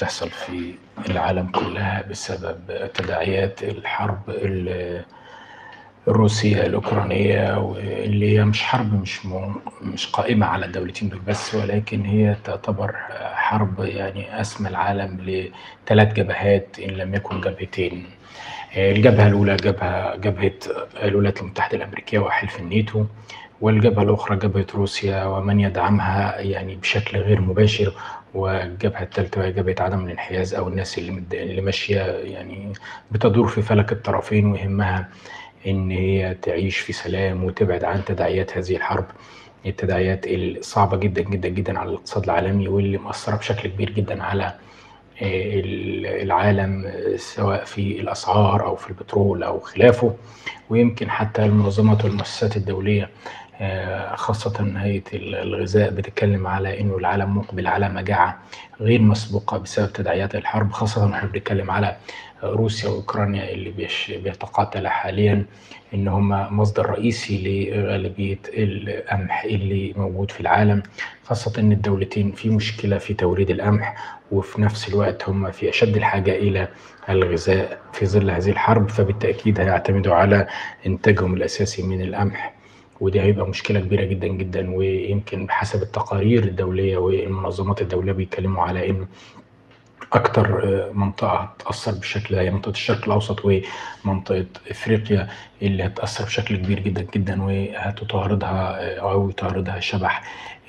بتحصل في العالم كلها بسبب تداعيات الحرب ال- الروسية الأوكرانية واللي هي مش حرب مش م... مش قائمة على الدولتين دول بس ولكن هي تعتبر حرب يعني أسمى العالم لثلاث جبهات إن لم يكن جبهتين الجبهة الأولى جبهة جبهة الولايات المتحدة الأمريكية وحلف الناتو والجبهة الأخرى جبهة روسيا ومن يدعمها يعني بشكل غير مباشر والجبهة الثالثة وهي جبهة عدم الانحياز أو الناس اللي مد... اللي ماشية يعني بتدور في فلك الطرفين ويهمها إن هي تعيش في سلام وتبعد عن تداعيات هذه الحرب التداعيات الصعبة جدا جدا جدا على الاقتصاد العالمي واللي مأثرة بشكل كبير جدا على العالم سواء في الأسعار أو في البترول أو خلافه ويمكن حتى المنظمات والمؤسسات الدولية خاصة هيئة الغذاء بتتكلم على إنه العالم مقبل على مجاعة غير مسبوقة بسبب تداعيات الحرب خاصة احنا بنتكلم على روسيا وأوكرانيا اللي بيتقاتل حاليا إن هما مصدر رئيسي لغالبية القمح اللي موجود في العالم خاصة إن الدولتين في مشكلة في توريد القمح وفي نفس الوقت هم في أشد الحاجة إلى الغذاء في ظل هذه الحرب فبالتأكيد هيعتمدوا على إنتاجهم الأساسي من القمح ودي هيبقى مشكلة كبيرة جدا جدا ويمكن بحسب التقارير الدولية والمنظمات الدولية بيتكلموا على إنه أكتر منطقة هتأثر بالشكل ده هي منطقة الشرق الأوسط ومنطقة إفريقيا اللي هتأثر بشكل كبير جدا جدا وهتطاردها أو يطاردها شبح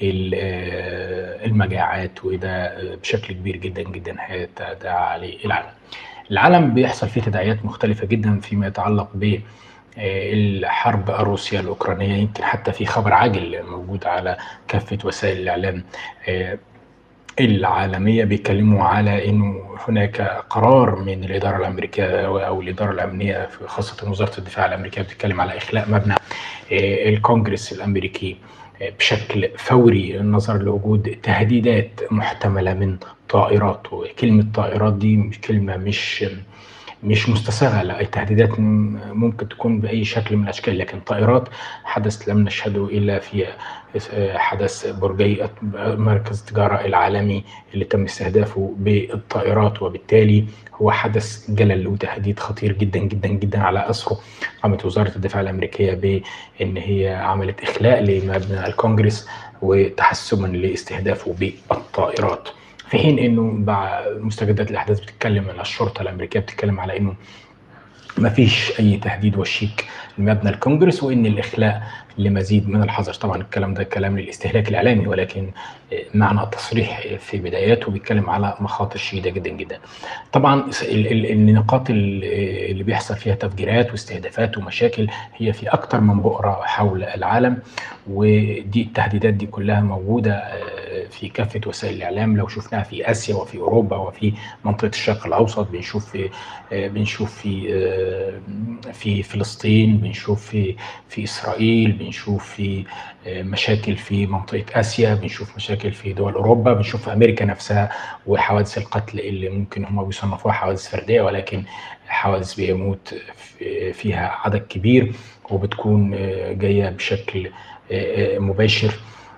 المجاعات وده بشكل كبير جدا جدا هيتداعى عليه العالم. العالم بيحصل فيه تداعيات مختلفة جدا فيما يتعلق ب الحرب الروسية الأوكرانية يمكن حتى في خبر عاجل موجود على كافة وسائل الإعلام العالمية بيتكلموا على انه هناك قرار من الاداره الامريكيه او الاداره الامنيه خاصه وزاره الدفاع الامريكيه بتتكلم على اخلاء مبنى الكونجرس الامريكي بشكل فوري نظرا لوجود تهديدات محتمله من طائرات وكلمه طائرات دي كلمه مش مش مستساغه لا التهديدات ممكن تكون باي شكل من الاشكال لكن طائرات حدث لم نشهده الا في حدث برجي مركز التجاره العالمي اللي تم استهدافه بالطائرات وبالتالي هو حدث جلل وتهديد خطير جدا جدا جدا على اثره قامت وزاره الدفاع الامريكيه بان هي عملت اخلاء لمبنى الكونجرس وتحسبا لاستهدافه بالطائرات. في حين انه مستجدات الاحداث بتتكلم ان الشرطه الامريكيه بتتكلم على انه ما فيش اي تهديد وشيك لمبنى الكونجرس وان الاخلاء لمزيد من الحذر طبعا الكلام ده كلام للاستهلاك الاعلامي ولكن معنى التصريح في بداياته بيتكلم على مخاطر شديده جدا جدا طبعا النقاط اللي بيحصل فيها تفجيرات واستهدافات ومشاكل هي في اكثر من بؤره حول العالم ودي التهديدات دي كلها موجوده في كافه وسائل الاعلام لو شفناها في اسيا وفي اوروبا وفي منطقه الشرق الاوسط بنشوف في بنشوف في في فلسطين بنشوف في في اسرائيل بنشوف في مشاكل في منطقه اسيا بنشوف مشاكل في دول اوروبا بنشوف في امريكا نفسها وحوادث القتل اللي ممكن هم بيصنفوها حوادث فرديه ولكن حوادث بيموت فيها عدد كبير وبتكون جايه بشكل مباشر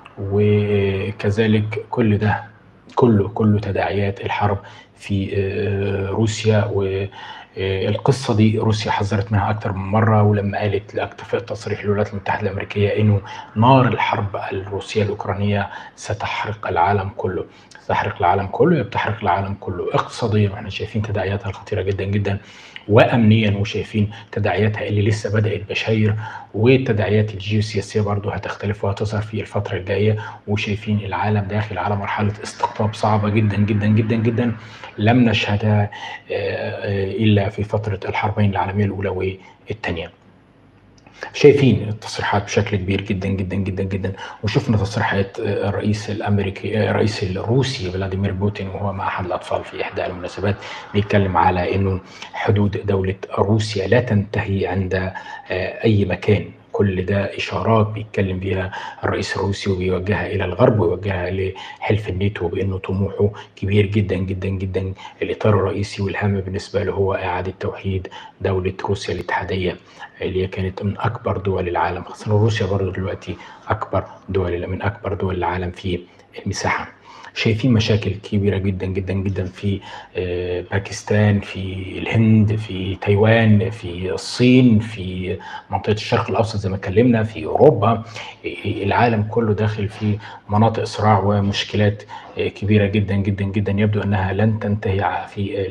وكذلك كل ده كله كله تداعيات الحرب في روسيا والقصه دي روسيا حذرت منها اكثر من مره ولما قالت لاكتفاء تصريح الولايات المتحده الامريكيه انه نار الحرب الروسيه الاوكرانيه ستحرق العالم كله ستحرق العالم كله بتحرق العالم كله اقتصاديا واحنا شايفين تداعياتها الخطيره جدا جدا وامنيا وشايفين تداعياتها اللي لسه بدات بشاير والتداعيات الجيوسياسيه برضه هتختلف وهتظهر في الفتره الجايه وشايفين العالم داخل على مرحله استقطاب صعبه جدا جدا جدا جدا لم نشهدها الا في فتره الحربين العالميه الاولى والثانيه. شايفين التصريحات بشكل كبير جدا جدا جدا جدا وشفنا تصريحات الرئيس الامريكي الرئيس الروسي فلاديمير بوتين وهو مع احد الاطفال في احدى المناسبات بيتكلم على انه حدود دوله روسيا لا تنتهي عند اي مكان كل ده اشارات بيتكلم بيها الرئيس الروسي وبيوجهها الى الغرب ويوجهها لحلف الناتو بانه طموحه كبير جدا جدا جدا الاطار الرئيسي والهام بالنسبه له هو اعاده توحيد دوله روسيا الاتحاديه اللي هي كانت من اكبر دول العالم خاصه روسيا برضه دلوقتي اكبر دول من اكبر دول العالم في المساحه شايفين مشاكل كبيره جدا جدا جدا في باكستان في الهند في تايوان في الصين في منطقه الشرق الاوسط زي ما اتكلمنا في اوروبا العالم كله داخل في مناطق صراع ومشكلات كبيره جدا جدا جدا يبدو انها لن تنتهي في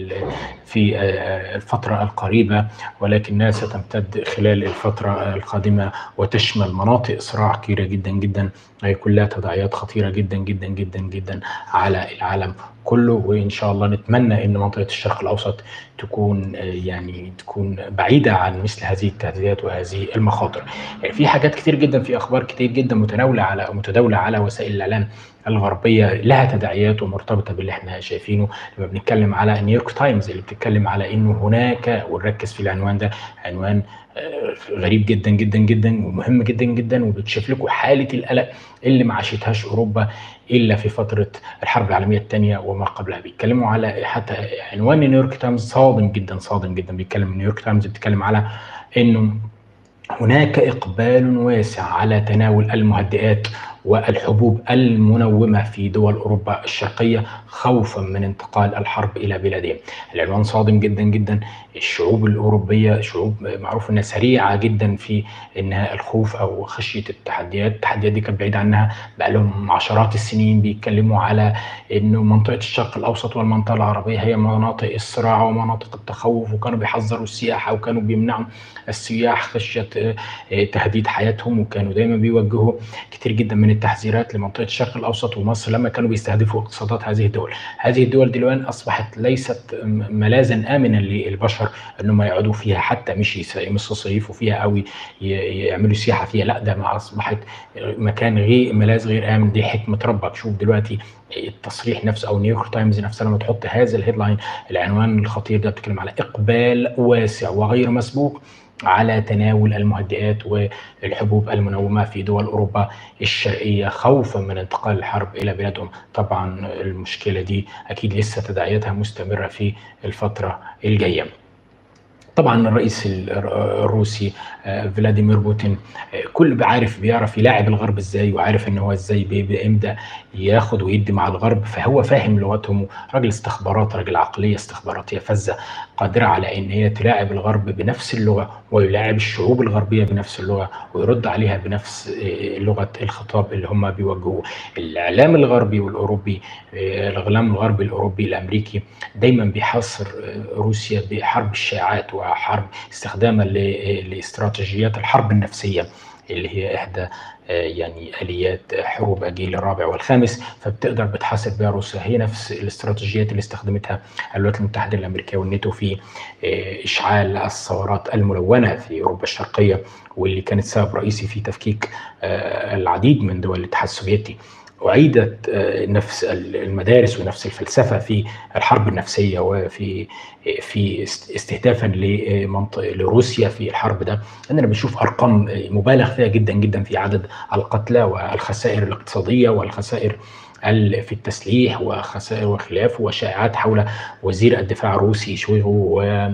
في الفتره القريبه ولكنها ستمتد خلال الفتره القادمه وتشمل مناطق صراع كبيره جدا جدا هيكون لها تداعيات خطيره جدا جدا جدا جدا على العالم كله وان شاء الله نتمنى ان منطقه الشرق الاوسط تكون يعني تكون بعيده عن مثل هذه التهديدات وهذه المخاطر. يعني في حاجات كتير جدا في اخبار كتير جدا متناوله على متداوله على وسائل الاعلام الغربيه لها تداعيات ومرتبطه باللي احنا شايفينه لما بنتكلم على نيويورك تايمز اللي بتتكلم على انه هناك ونركز في العنوان ده عنوان غريب جدا جدا جدا ومهم جدا جدا وبتشوف لكم حاله القلق اللي ما عاشتهاش اوروبا الا في فتره الحرب العالميه الثانيه وما قبلها بيتكلموا على حتى عنوان نيويورك تايمز صادم جدا صادم جدا بيتكلم نيويورك تايمز بيتكلم على انه هناك اقبال واسع على تناول المهدئات والحبوب المنومه في دول اوروبا الشرقيه خوفا من انتقال الحرب الى بلادهم. العنوان صادم جدا جدا الشعوب الاوروبيه شعوب معروف انها سريعه جدا في انها الخوف او خشيه التحديات، التحديات دي كانت بعيده عنها بقى لهم عشرات السنين بيتكلموا على انه منطقه الشرق الاوسط والمنطقه العربيه هي مناطق الصراع ومناطق التخوف وكانوا بيحذروا السياحه وكانوا بيمنعوا السياح خشيه تهديد حياتهم وكانوا دايما بيوجهوا كتير جدا من التحذيرات لمنطقه الشرق الاوسط ومصر لما كانوا بيستهدفوا اقتصادات هذه الدول، هذه الدول دي الان اصبحت ليست ملاذا امنا للبشر انهم يقعدوا فيها حتى مش يصيفوا فيها او يعملوا سياحه فيها، لا ده ما اصبحت مكان غير ملاذ غير امن دي حكمه ربك، شوف دلوقتي التصريح نفسه او نيويورك تايمز نفسها لما تحط هذا الهيدلاين العنوان الخطير ده بتتكلم على اقبال واسع وغير مسبوق على تناول المهدئات والحبوب المنومه في دول اوروبا الشرقيه خوفا من انتقال الحرب الى بلادهم، طبعا المشكله دي اكيد لسه تداعياتها مستمره في الفتره الجايه. طبعا الرئيس الروسي فلاديمير بوتين كل عارف بيعرف يلاعب الغرب ازاي وعارف ان هو ازاي بيبدا ياخد ويدي مع الغرب فهو فاهم لغتهم راجل استخبارات راجل عقليه استخباراتيه فذه قادره على ان هي تلاعب الغرب بنفس اللغه ويلاعب الشعوب الغربيه بنفس اللغه ويرد عليها بنفس لغه الخطاب اللي هم بيوجهوه الاعلام الغربي والاوروبي الاعلام الغربي الاوروبي الامريكي دايما بيحاصر روسيا بحرب الشائعات وحرب استخداما لاستراتيجيات الحرب النفسيه اللي هي احدى يعني اليات حروب الجيل الرابع والخامس فبتقدر بتحاسب بها روسيا هي نفس الاستراتيجيات اللي استخدمتها الولايات المتحده الامريكيه والناتو في اشعال الثورات الملونه في اوروبا الشرقيه واللي كانت سبب رئيسي في تفكيك العديد من دول الاتحاد السوفيتي أعيدت نفس المدارس ونفس الفلسفة في الحرب النفسية وفي في استهدافا لمنطقة لروسيا في الحرب ده أننا بنشوف أرقام مبالغ فيها جدا جدا في عدد القتلى والخسائر الاقتصادية والخسائر في التسليح وخسائر وخلافه وشائعات حول وزير الدفاع الروسي شويغو و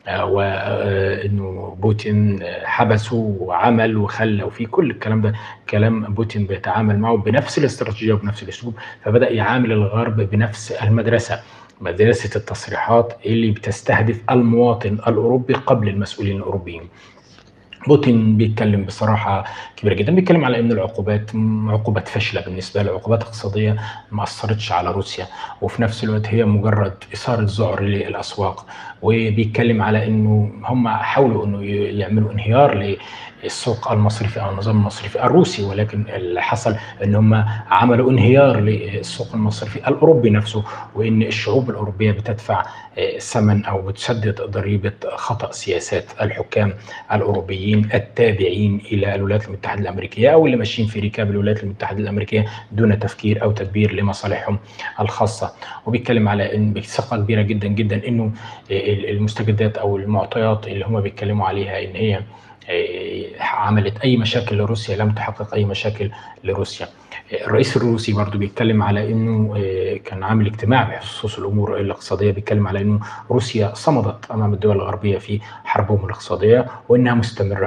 وانه بوتين حبسه وعمل وخلى وفي كل الكلام ده كلام بوتين بيتعامل معه بنفس الاستراتيجيه وبنفس الاسلوب فبدا يعامل الغرب بنفس المدرسه مدرسه التصريحات اللي بتستهدف المواطن الاوروبي قبل المسؤولين الاوروبيين بوتين بيتكلم بصراحة كبيرة جدا بيتكلم على أن العقوبات عقوبات فاشلة بالنسبة له عقوبات اقتصادية ما أثرتش على روسيا وفي نفس الوقت هي مجرد إثارة ذعر للأسواق وبيتكلم على أنه هم حاولوا أنه يعملوا انهيار للسوق المصرفي أو النظام المصرفي الروسي ولكن اللي حصل أن هم عملوا انهيار للسوق المصرفي الأوروبي نفسه وأن الشعوب الأوروبية بتدفع ثمن أو بتسدد ضريبة خطأ سياسات الحكام الأوروبيين التابعين إلى الولايات المتحدة الأمريكية أو اللي ماشيين في ركاب الولايات المتحدة الأمريكية دون تفكير أو تدبير لمصالحهم الخاصة وبيتكلم على إن بثقة كبيرة جدا جدا إنه المستجدات أو المعطيات اللي هم بيتكلموا عليها إن هي عملت اي مشاكل لروسيا لم تحقق اي مشاكل لروسيا الرئيس الروسي برضو بيتكلم على انه كان عامل اجتماع بخصوص الامور الاقتصاديه بيتكلم على انه روسيا صمدت امام الدول الغربيه في حربهم الاقتصاديه وانها مستمره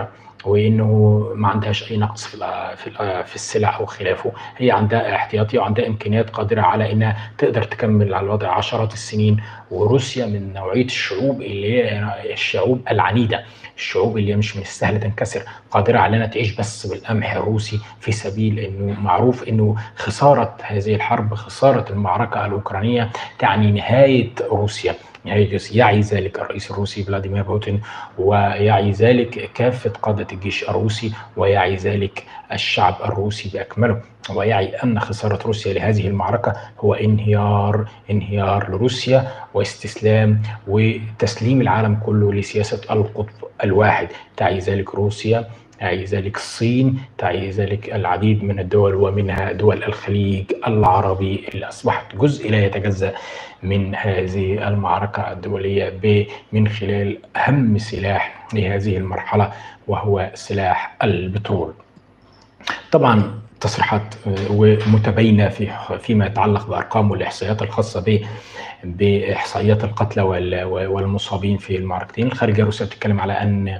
وانه ما عندهاش اي نقص في في في السلع او خلافه هي عندها احتياطي وعندها امكانيات قادره على انها تقدر تكمل على الوضع عشرات السنين وروسيا من نوعيه الشعوب اللي هي الشعوب العنيده الشعوب اللي مش من السهل تنكسر قادره على انها تعيش بس بالقمح الروسي في سبيل انه معروف انه خساره هذه الحرب خساره المعركه الاوكرانيه تعني نهايه روسيا يعي ذلك الرئيس الروسي فلاديمير بوتين ويعي ذلك كافة قادة الجيش الروسي ويعي ذلك الشعب الروسي بأكمله ويعي أن خسارة روسيا لهذه المعركة هو انهيار انهيار لروسيا واستسلام وتسليم العالم كله لسياسة القطب الواحد تعي ذلك روسيا تعي ذلك الصين تعي ذلك العديد من الدول ومنها دول الخليج العربي اللي أصبحت جزء لا يتجزأ من هذه المعركة الدولية من خلال أهم سلاح لهذه المرحلة وهو سلاح البترول طبعا تصريحات ومتباينه في فيما يتعلق بارقام والاحصائيات الخاصه ب باحصائيات القتلى والمصابين في المعركتين الخارجيه الروسيه بتتكلم على ان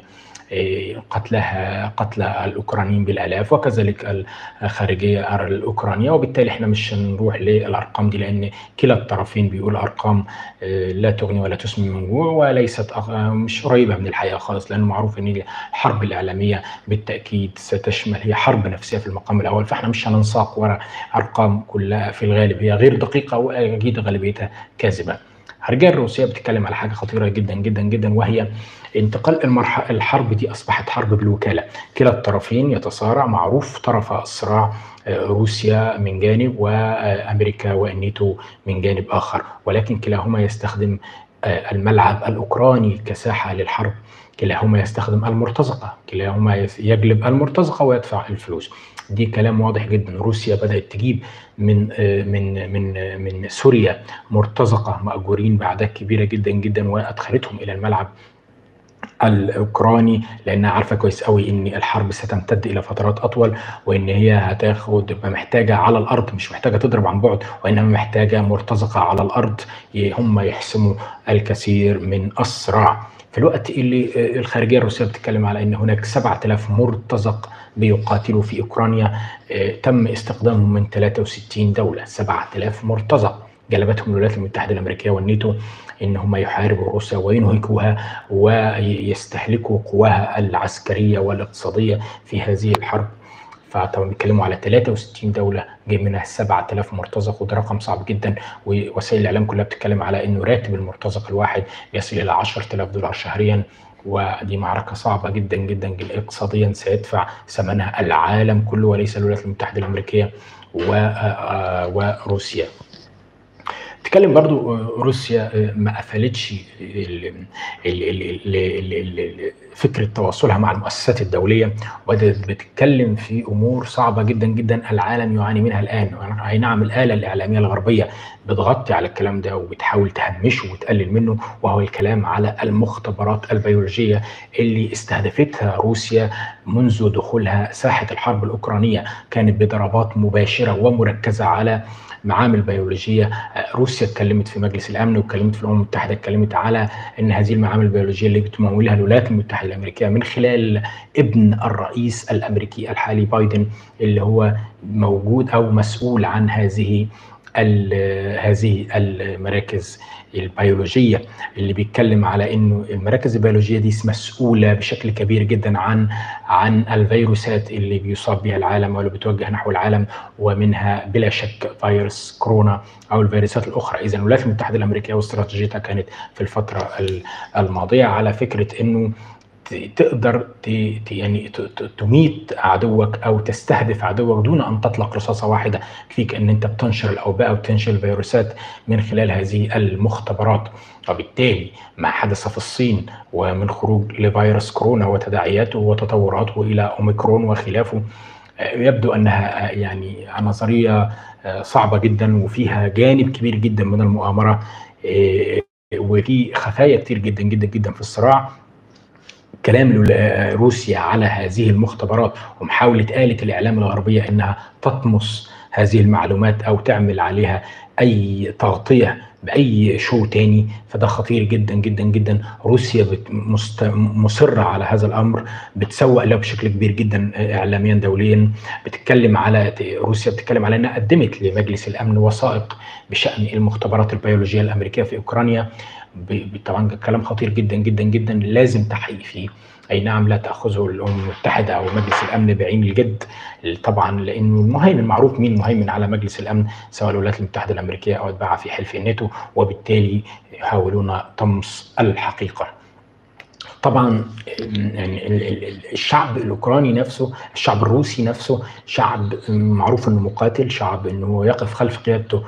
قتلها قتل الاوكرانيين بالالاف وكذلك الخارجيه الاوكرانيه وبالتالي احنا مش هنروح للارقام دي لان كلا الطرفين بيقول ارقام لا تغني ولا تسمن من جوع وليست مش قريبه من الحقيقه خالص لانه معروف ان الحرب الاعلاميه بالتاكيد ستشمل هي حرب نفسيه في المقام الاول فاحنا مش هننساق وراء ارقام كلها في الغالب هي غير دقيقه واكيد غالبيتها كاذبه. الخارجيه الروسيه بتتكلم على حاجه خطيره جدا جدا جدا وهي انتقال المرحله الحرب دي اصبحت حرب بالوكاله كلا الطرفين يتصارع معروف طرف الصراع روسيا من جانب وامريكا والناتو من جانب اخر ولكن كلاهما يستخدم الملعب الاوكراني كساحه للحرب كلاهما يستخدم المرتزقه كلاهما يجلب المرتزقه ويدفع الفلوس دي كلام واضح جدا روسيا بدات تجيب من من من من سوريا مرتزقه ماجورين باعداد كبيره جدا جدا وادخلتهم الى الملعب الاوكراني لانها عارفه كويس قوي ان الحرب ستمتد الى فترات اطول وان هي هتاخد محتاجه على الارض مش محتاجه تضرب عن بعد وانما محتاجه مرتزقه على الارض هم يحسموا الكثير من الصراع في الوقت اللي الخارجيه الروسيه بتتكلم على ان هناك 7000 مرتزق بيقاتلوا في اوكرانيا تم استخدامهم من 63 دوله 7000 مرتزق جلبتهم الولايات المتحده الامريكيه والناتو ان هم يحاربوا روسيا وينهكوها ويستهلكوا قواها العسكريه والاقتصاديه في هذه الحرب فطبعا بيتكلموا على 63 دوله جاي منها 7000 مرتزق وده رقم صعب جدا ووسائل الاعلام كلها بتتكلم على انه راتب المرتزق الواحد يصل الى 10000 دولار شهريا ودي معركة صعبة جدا جدا اقتصاديا سيدفع ثمنها العالم كله وليس الولايات المتحدة الأمريكية وروسيا تتكلم برضو روسيا ما قفلتش فكره تواصلها مع المؤسسات الدوليه وبدات بتتكلم في امور صعبه جدا جدا العالم يعاني منها الان اي نعم الاله الاعلاميه الغربيه بتغطي على الكلام ده وبتحاول تهمشه وتقلل منه وهو الكلام على المختبرات البيولوجيه اللي استهدفتها روسيا منذ دخولها ساحه الحرب الاوكرانيه كانت بضربات مباشره ومركزه على معامل بيولوجيه روسيا اتكلمت في مجلس الامن واتكلمت في الامم المتحده اتكلمت على ان هذه المعامل البيولوجيه اللي بتمولها الولايات المتحده الامريكيه من خلال ابن الرئيس الامريكي الحالي بايدن اللي هو موجود او مسؤول عن هذه هذه المراكز البيولوجيه اللي بيتكلم على انه المراكز البيولوجيه دي مسؤوله بشكل كبير جدا عن عن الفيروسات اللي بيصاب بها العالم واللي بتوجه نحو العالم ومنها بلا شك فيروس كورونا او الفيروسات الاخرى اذا الولايات المتحده الامريكيه واستراتيجيتها كانت في الفتره الماضيه على فكره انه تقدر يعني تميت عدوك او تستهدف عدوك دون ان تطلق رصاصه واحده فيك ان انت بتنشر الاوبئه وتنشر الفيروسات من خلال هذه المختبرات وبالتالي ما حدث في الصين ومن خروج لفيروس كورونا وتداعياته وتطوراته الى اوميكرون وخلافه يبدو انها يعني نظريه صعبه جدا وفيها جانب كبير جدا من المؤامره وفي خفايا كتير جدا جدا جدا في الصراع كلام روسيا على هذه المختبرات ومحاولة آلة الإعلام الغربية أنها تطمس هذه المعلومات أو تعمل عليها أي تغطية باي شو تاني فده خطير جدا جدا جدا روسيا مصره على هذا الامر بتسوق له بشكل كبير جدا اعلاميا دوليا بتتكلم على روسيا بتتكلم على انها قدمت لمجلس الامن وثائق بشان المختبرات البيولوجيه الامريكيه في اوكرانيا طبعا كلام خطير جدا جدا جدا لازم تحقيق فيه اي نعم لا تاخذه الامم المتحده او مجلس الامن بعين الجد طبعا لانه المهيمن معروف مين مهيمن على مجلس الامن سواء الولايات المتحده الامريكيه او اتباعها في حلف الناتو وبالتالي يحاولون طمس الحقيقه. طبعا يعني الشعب الاوكراني نفسه الشعب الروسي نفسه شعب معروف انه مقاتل شعب انه يقف خلف قيادته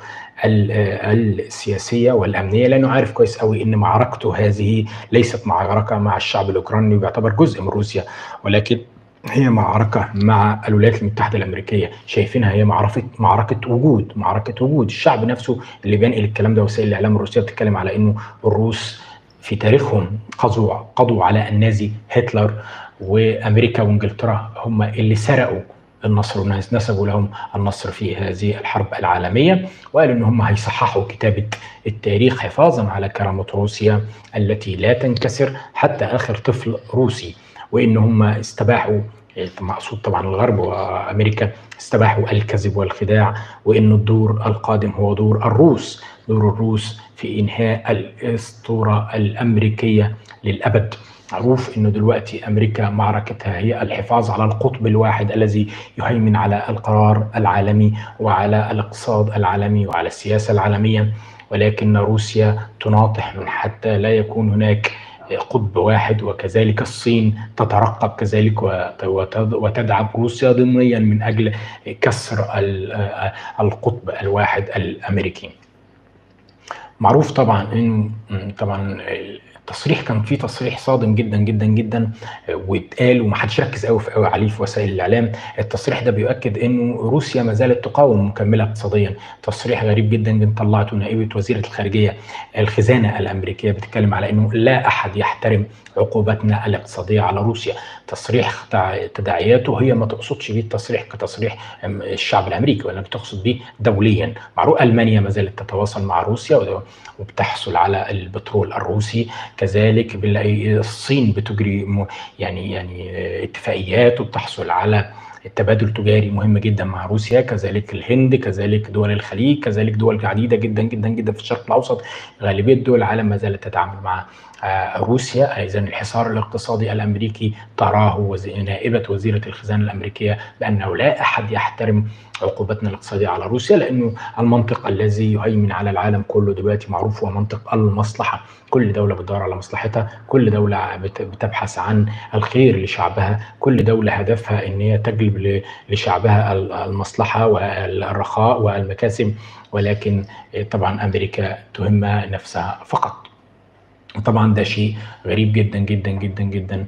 السياسيه والامنيه لانه عارف كويس قوي ان معركته هذه ليست معركه مع الشعب الاوكراني ويعتبر جزء من روسيا ولكن هي معركة مع الولايات المتحدة الأمريكية شايفينها هي معركة معركة وجود معركة وجود الشعب نفسه اللي بينقل الكلام ده وسائل الإعلام الروسية بتتكلم على إنه الروس في تاريخهم قضوا قضوا على النازي هتلر وامريكا وانجلترا هم اللي سرقوا النصر والناس نسبوا لهم النصر في هذه الحرب العالميه وقالوا ان هم هيصححوا كتابه التاريخ حفاظا على كرامه روسيا التي لا تنكسر حتى اخر طفل روسي وان هم استباحوا مقصود طبعا الغرب وامريكا استباحوا الكذب والخداع وان الدور القادم هو دور الروس دور الروس في انهاء الاسطوره الامريكيه للابد معروف انه دلوقتي امريكا معركتها هي الحفاظ على القطب الواحد الذي يهيمن على القرار العالمي وعلى الاقتصاد العالمي وعلى السياسه العالميه ولكن روسيا تناطح من حتى لا يكون هناك قطب واحد وكذلك الصين تترقب كذلك وتدعم روسيا ضمنيا من اجل كسر القطب الواحد الامريكي. معروف طبعا انه طبعا التصريح كان فيه تصريح صادم جدا جدا جدا واتقال ومحدش ركز قوي قوي عليه في وسائل الاعلام التصريح ده بيؤكد انه روسيا ما زالت تقاوم مكمله اقتصاديا تصريح غريب جدا جدا طلعته نائبه وزيره الخارجيه الخزانه الامريكيه بتتكلم على انه لا احد يحترم عقوباتنا الاقتصاديه على روسيا تصريح تداعياته هي ما تقصدش بيه التصريح كتصريح الشعب الامريكي وانك تقصد بيه دوليا معروف المانيا ما زالت تتواصل مع روسيا وبتحصل على البترول الروسي كذلك بنلاقي الصين بتجري يعني يعني اتفاقيات وبتحصل على التبادل التجاري مهم جدا مع روسيا كذلك الهند كذلك دول الخليج كذلك دول عديده جدا جدا جدا في الشرق الاوسط غالبيه دول العالم ما زالت تتعامل مع روسيا اذا الحصار الاقتصادي الامريكي تراه نائبه وزيره الخزانه الامريكيه بانه لا احد يحترم عقوبتنا الاقتصاديه على روسيا لانه المنطق الذي يهيمن على العالم كله دلوقتي معروف هو منطق المصلحه كل دوله بتدور على مصلحتها كل دوله بتبحث عن الخير لشعبها كل دوله هدفها ان هي تجلب لشعبها المصلحه والرخاء والمكاسب ولكن طبعا امريكا تهمها نفسها فقط طبعا ده شيء غريب جدا جدا جدا جدا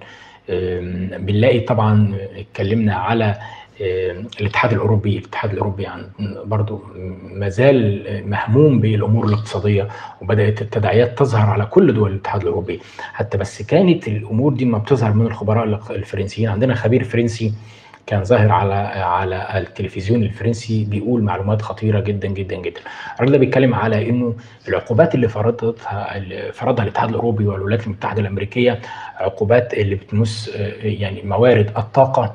بنلاقي طبعا اتكلمنا على الاتحاد الاوروبي الاتحاد الاوروبي عن برضو ما زال مهموم بالامور الاقتصاديه وبدات التداعيات تظهر على كل دول الاتحاد الاوروبي حتى بس كانت الامور دي ما بتظهر من الخبراء الفرنسيين عندنا خبير فرنسي كان ظاهر على على التلفزيون الفرنسي بيقول معلومات خطيره جدا جدا جدا. الراجل ده بيتكلم على انه العقوبات اللي فرضتها اللي فرضها الاتحاد الاوروبي والولايات المتحده الامريكيه عقوبات اللي بتمس يعني موارد الطاقه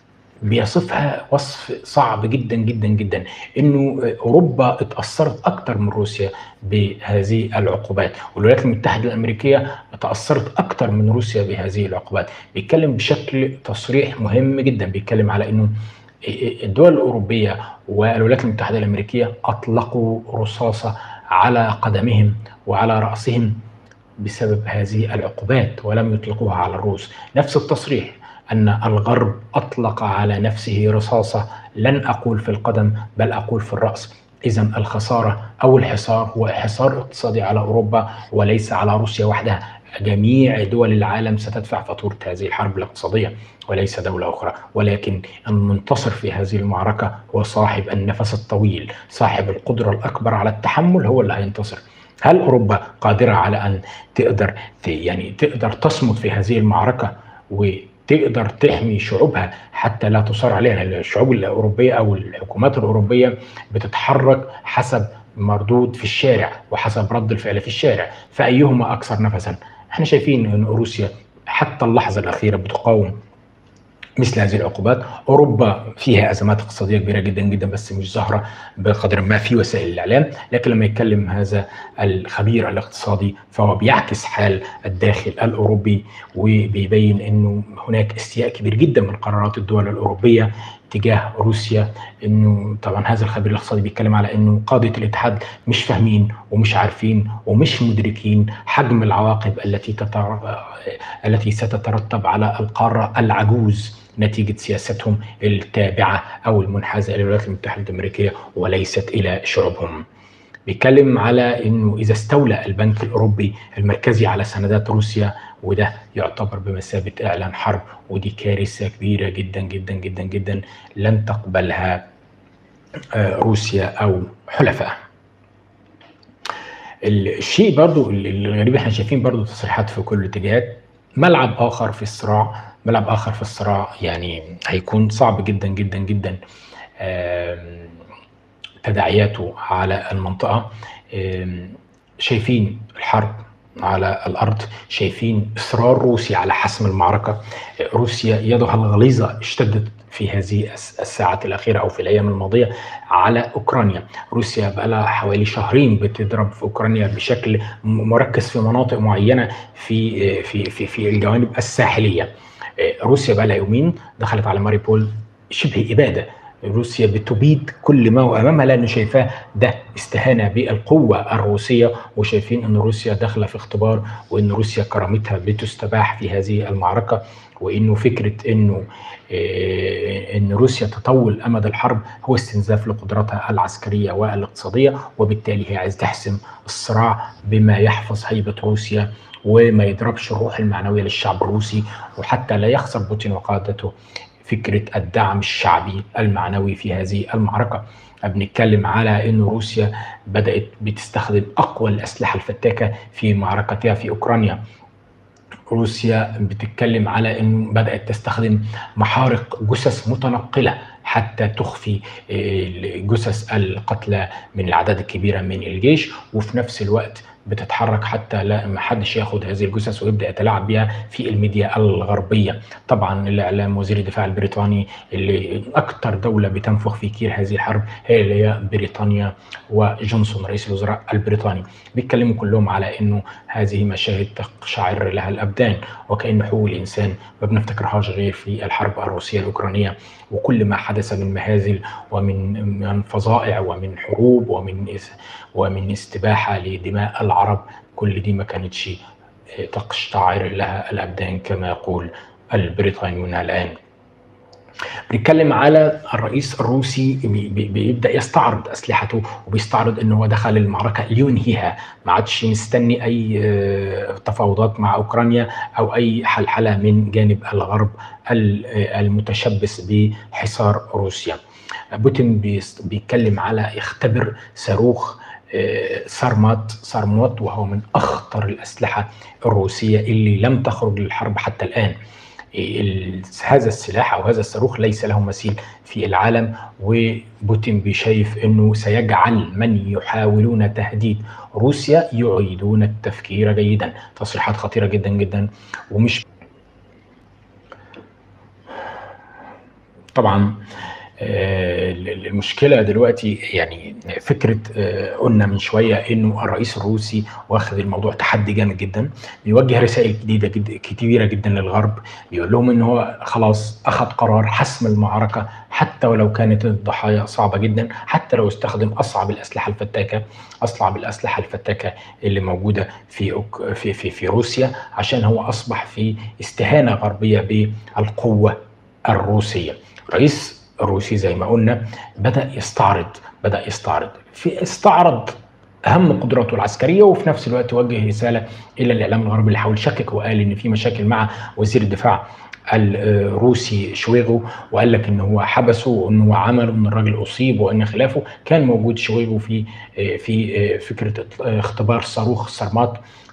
بيصفها وصف صعب جدا جدا جدا انه اوروبا اتاثرت اكثر من روسيا بهذه العقوبات والولايات المتحده الامريكيه تاثرت اكثر من روسيا بهذه العقوبات بيتكلم بشكل تصريح مهم جدا بيتكلم على انه الدول الاوروبيه والولايات المتحده الامريكيه اطلقوا رصاصه على قدمهم وعلى راسهم بسبب هذه العقوبات ولم يطلقوها على الروس نفس التصريح ان الغرب اطلق على نفسه رصاصه لن اقول في القدم بل اقول في الراس اذا الخساره او الحصار هو حصار اقتصادي على اوروبا وليس على روسيا وحدها جميع دول العالم ستدفع فاتوره هذه الحرب الاقتصاديه وليس دوله اخرى ولكن المنتصر في هذه المعركه هو صاحب النفس الطويل صاحب القدره الاكبر على التحمل هو اللي هينتصر هل اوروبا قادره على ان تقدر يعني تقدر تصمد في هذه المعركه و تقدر تحمي شعوبها حتى لا تصار عليها الشعوب الاوروبيه او الحكومات الاوروبيه بتتحرك حسب مردود في الشارع وحسب رد الفعل في الشارع فايهما اكثر نفسا احنا شايفين ان روسيا حتى اللحظه الاخيره بتقاوم مثل هذه العقوبات اوروبا فيها ازمات اقتصاديه كبيره جدا جدا بس مش ظاهره بقدر ما في وسائل الاعلام لكن لما يتكلم هذا الخبير الاقتصادي فهو بيعكس حال الداخل الاوروبي وبيبين انه هناك استياء كبير جدا من قرارات الدول الاوروبيه تجاه روسيا انه طبعا هذا الخبير الاقتصادي بيتكلم على انه قاده الاتحاد مش فاهمين ومش عارفين ومش مدركين حجم العواقب التي تتر... التي ستترتب على القاره العجوز نتيجه سياستهم التابعه او المنحازه الى الولايات المتحده الامريكيه وليست الى شعوبهم. بيتكلم على انه اذا استولى البنك الاوروبي المركزي على سندات روسيا وده يعتبر بمثابه اعلان حرب ودي كارثه كبيره جدا جدا جدا جدا لن تقبلها روسيا او حلفائها. الشيء برضو الغريب احنا شايفين برضو تصريحات في كل الاتجاهات ملعب اخر في الصراع ملعب اخر في الصراع يعني هيكون صعب جدا جدا جدا تداعياته على المنطقه شايفين الحرب على الارض شايفين اصرار روسيا على حسم المعركه روسيا يدها الغليظه اشتدت في هذه الساعات الأخيرة أو في الأيام الماضية على أوكرانيا روسيا بقى لها حوالي شهرين بتضرب في أوكرانيا بشكل مركز في مناطق معينة في في في, في الجوانب الساحلية روسيا بقى لها يومين دخلت على ماريبول شبه إبادة روسيا بتبيد كل ما هو امامها لانه شايفاه ده استهانه بالقوه الروسيه وشايفين ان روسيا داخله في اختبار وان روسيا كرامتها بتستباح في هذه المعركه وانه فكره انه ان روسيا تطول امد الحرب هو استنزاف لقدراتها العسكريه والاقتصاديه وبالتالي هي عايز تحسم الصراع بما يحفظ هيبه روسيا وما يضربش الروح المعنويه للشعب الروسي وحتى لا يخسر بوتين وقادته فكره الدعم الشعبي المعنوي في هذه المعركه بنتكلم على ان روسيا بدات بتستخدم اقوى الاسلحه الفتاكه في معركتها في اوكرانيا روسيا بتتكلم على انه بدات تستخدم محارق جثث متنقله حتى تخفي جثث القتلى من الاعداد الكبيره من الجيش وفي نفس الوقت بتتحرك حتى لا ما حدش ياخد هذه الجثث ويبدا يتلاعب بها في الميديا الغربيه طبعا الاعلام وزير الدفاع البريطاني اللي اكثر دوله بتنفخ في كير هذه الحرب هي اللي هي بريطانيا وجونسون رئيس الوزراء البريطاني بيتكلموا كلهم على انه هذه مشاهد تقشعر لها الابدان وكان حقوق الانسان ما بنفتكرهاش غير في الحرب الروسيه الاوكرانيه وكل ما حدث من مهازل ومن من فظائع ومن حروب ومن ومن استباحه لدماء العرب كل دي ما كانتش تقشعر لها الابدان كما يقول البريطانيون الان. بنتكلم على الرئيس الروسي بيبدا يستعرض اسلحته وبيستعرض ان هو دخل المعركه لينهيها ما عادش مستني اي تفاوضات مع اوكرانيا او اي حلحله من جانب الغرب المتشبث بحصار روسيا. بوتين بيتكلم على يختبر صاروخ سارمات سارموت وهو من اخطر الاسلحه الروسيه اللي لم تخرج للحرب حتى الان هذا السلاح او هذا الصاروخ ليس له مثيل في العالم وبوتين بيشايف انه سيجعل من يحاولون تهديد روسيا يعيدون التفكير جيدا تصريحات خطيره جدا جدا ومش طبعا المشكله دلوقتي يعني فكره قلنا من شويه انه الرئيس الروسي واخد الموضوع تحدي جامد جدا بيوجه رسائل جديده جد كتيره جدا للغرب بيقول لهم ان هو خلاص اخذ قرار حسم المعركه حتى ولو كانت الضحايا صعبه جدا حتى لو استخدم اصعب الاسلحه الفتاكه اصعب الاسلحه الفتاكه اللي موجوده في في في, في روسيا عشان هو اصبح في استهانه غربيه بالقوه الروسيه رئيس الروسي زي ما قلنا بدا يستعرض بدا يستعرض في استعرض اهم قدراته العسكريه وفي نفس الوقت وجه رساله الى الاعلام الغربي اللي حاول يشكك وقال ان في مشاكل مع وزير الدفاع الروسي شويغو وقال لك ان هو حبسه وان هو عمل وان الراجل اصيب وان خلافه كان موجود شويغو في في فكره اختبار صاروخ سارمات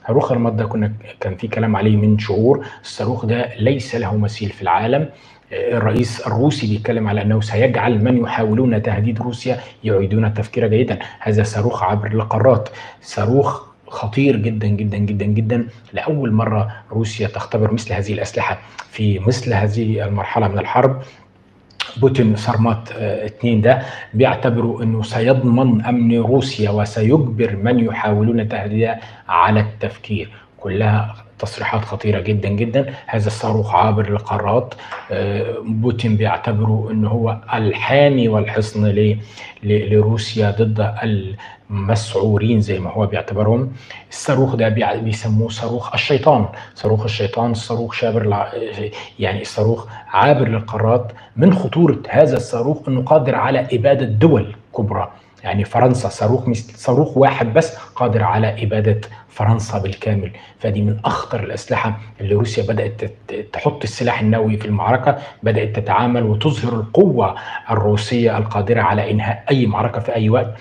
صاروخ الرماد ده كنا كان في كلام عليه من شهور الصاروخ ده ليس له مثيل في العالم الرئيس الروسي بيتكلم على انه سيجعل من يحاولون تهديد روسيا يعيدون التفكير جيدا هذا صاروخ عبر القارات صاروخ خطير جدا جدا جدا جدا لاول مره روسيا تختبر مثل هذه الاسلحه في مثل هذه المرحله من الحرب بوتين صرمات اثنين ده بيعتبروا انه سيضمن امن روسيا وسيجبر من يحاولون تهديدها على التفكير كلها تصريحات خطيره جدا جدا هذا الصاروخ عابر للقارات بوتين بيعتبره انه هو الحامي والحصن لروسيا ضد المسعورين زي ما هو بيعتبرهم الصاروخ ده بيسموه صاروخ الشيطان صاروخ الشيطان الصاروخ شابر يعني الصاروخ عابر للقارات من خطوره هذا الصاروخ انه قادر على اباده دول كبرى يعني فرنسا صاروخ مثل صاروخ واحد بس قادر على اباده فرنسا بالكامل فدي من اخطر الاسلحه اللي روسيا بدات تحط السلاح النووي في المعركه بدات تتعامل وتظهر القوه الروسيه القادره على انهاء اي معركه في اي وقت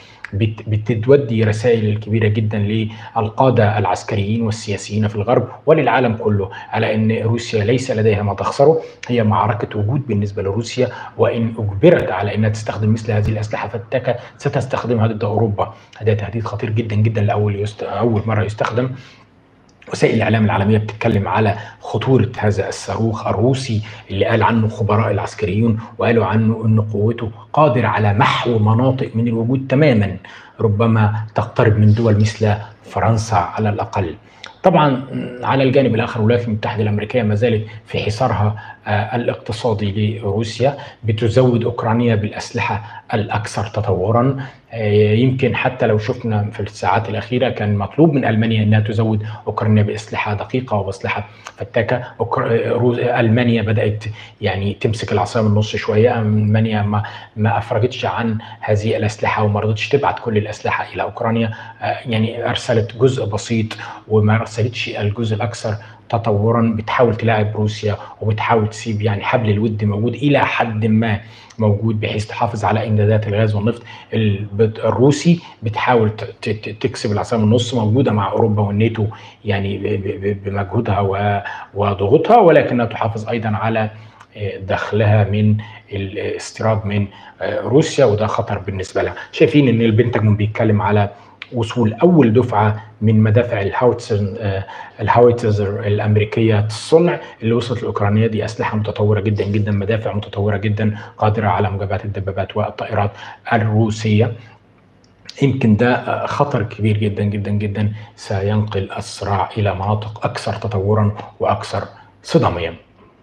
بتودي رسائل كبيره جدا للقاده العسكريين والسياسيين في الغرب وللعالم كله على ان روسيا ليس لديها ما تخسره هي معركه وجود بالنسبه لروسيا وان اجبرت على انها تستخدم مثل هذه الاسلحه فتاكه ستستخدمها ضد اوروبا هذا تهديد خطير جدا جدا لاول يست... اول مره يستخدم وسائل الاعلام العالميه بتتكلم على خطوره هذا الصاروخ الروسي اللي قال عنه خبراء العسكريون وقالوا عنه ان قوته قادر على محو مناطق من الوجود تماما ربما تقترب من دول مثل فرنسا على الاقل. طبعا على الجانب الاخر الولايات المتحده الامريكيه ما زالت في حصارها الاقتصادي لروسيا بتزود اوكرانيا بالاسلحه الاكثر تطورا يمكن حتى لو شفنا في الساعات الاخيره كان مطلوب من المانيا انها تزود اوكرانيا باسلحه دقيقه وباسلحه فتاكه المانيا بدات يعني تمسك العصا من النص شويه المانيا ما ما افرجتش عن هذه الاسلحه وما رضتش تبعت كل الاسلحه الى اوكرانيا يعني ارسلت جزء بسيط وما ارسلتش الجزء الاكثر تطورا بتحاول تلاعب روسيا وبتحاول تسيب يعني حبل الود موجود الى حد ما موجود بحيث تحافظ على امدادات الغاز والنفط الروسي بتحاول تكسب العصا من النص موجوده مع اوروبا والناتو يعني بمجهودها وضغوطها ولكنها تحافظ ايضا على دخلها من الاستيراد من روسيا وده خطر بالنسبه لها شايفين ان البنتاجون بيتكلم على وصول اول دفعه من مدافع الهاوتسر الهاوتزر الامريكيه الصنع اللي وصلت لاوكرانيا دي اسلحه متطوره جدا جدا مدافع متطوره جدا قادره على مجابهه الدبابات والطائرات الروسيه يمكن ده خطر كبير جدا جدا جدا سينقل الصراع الى مناطق اكثر تطورا واكثر صداميا.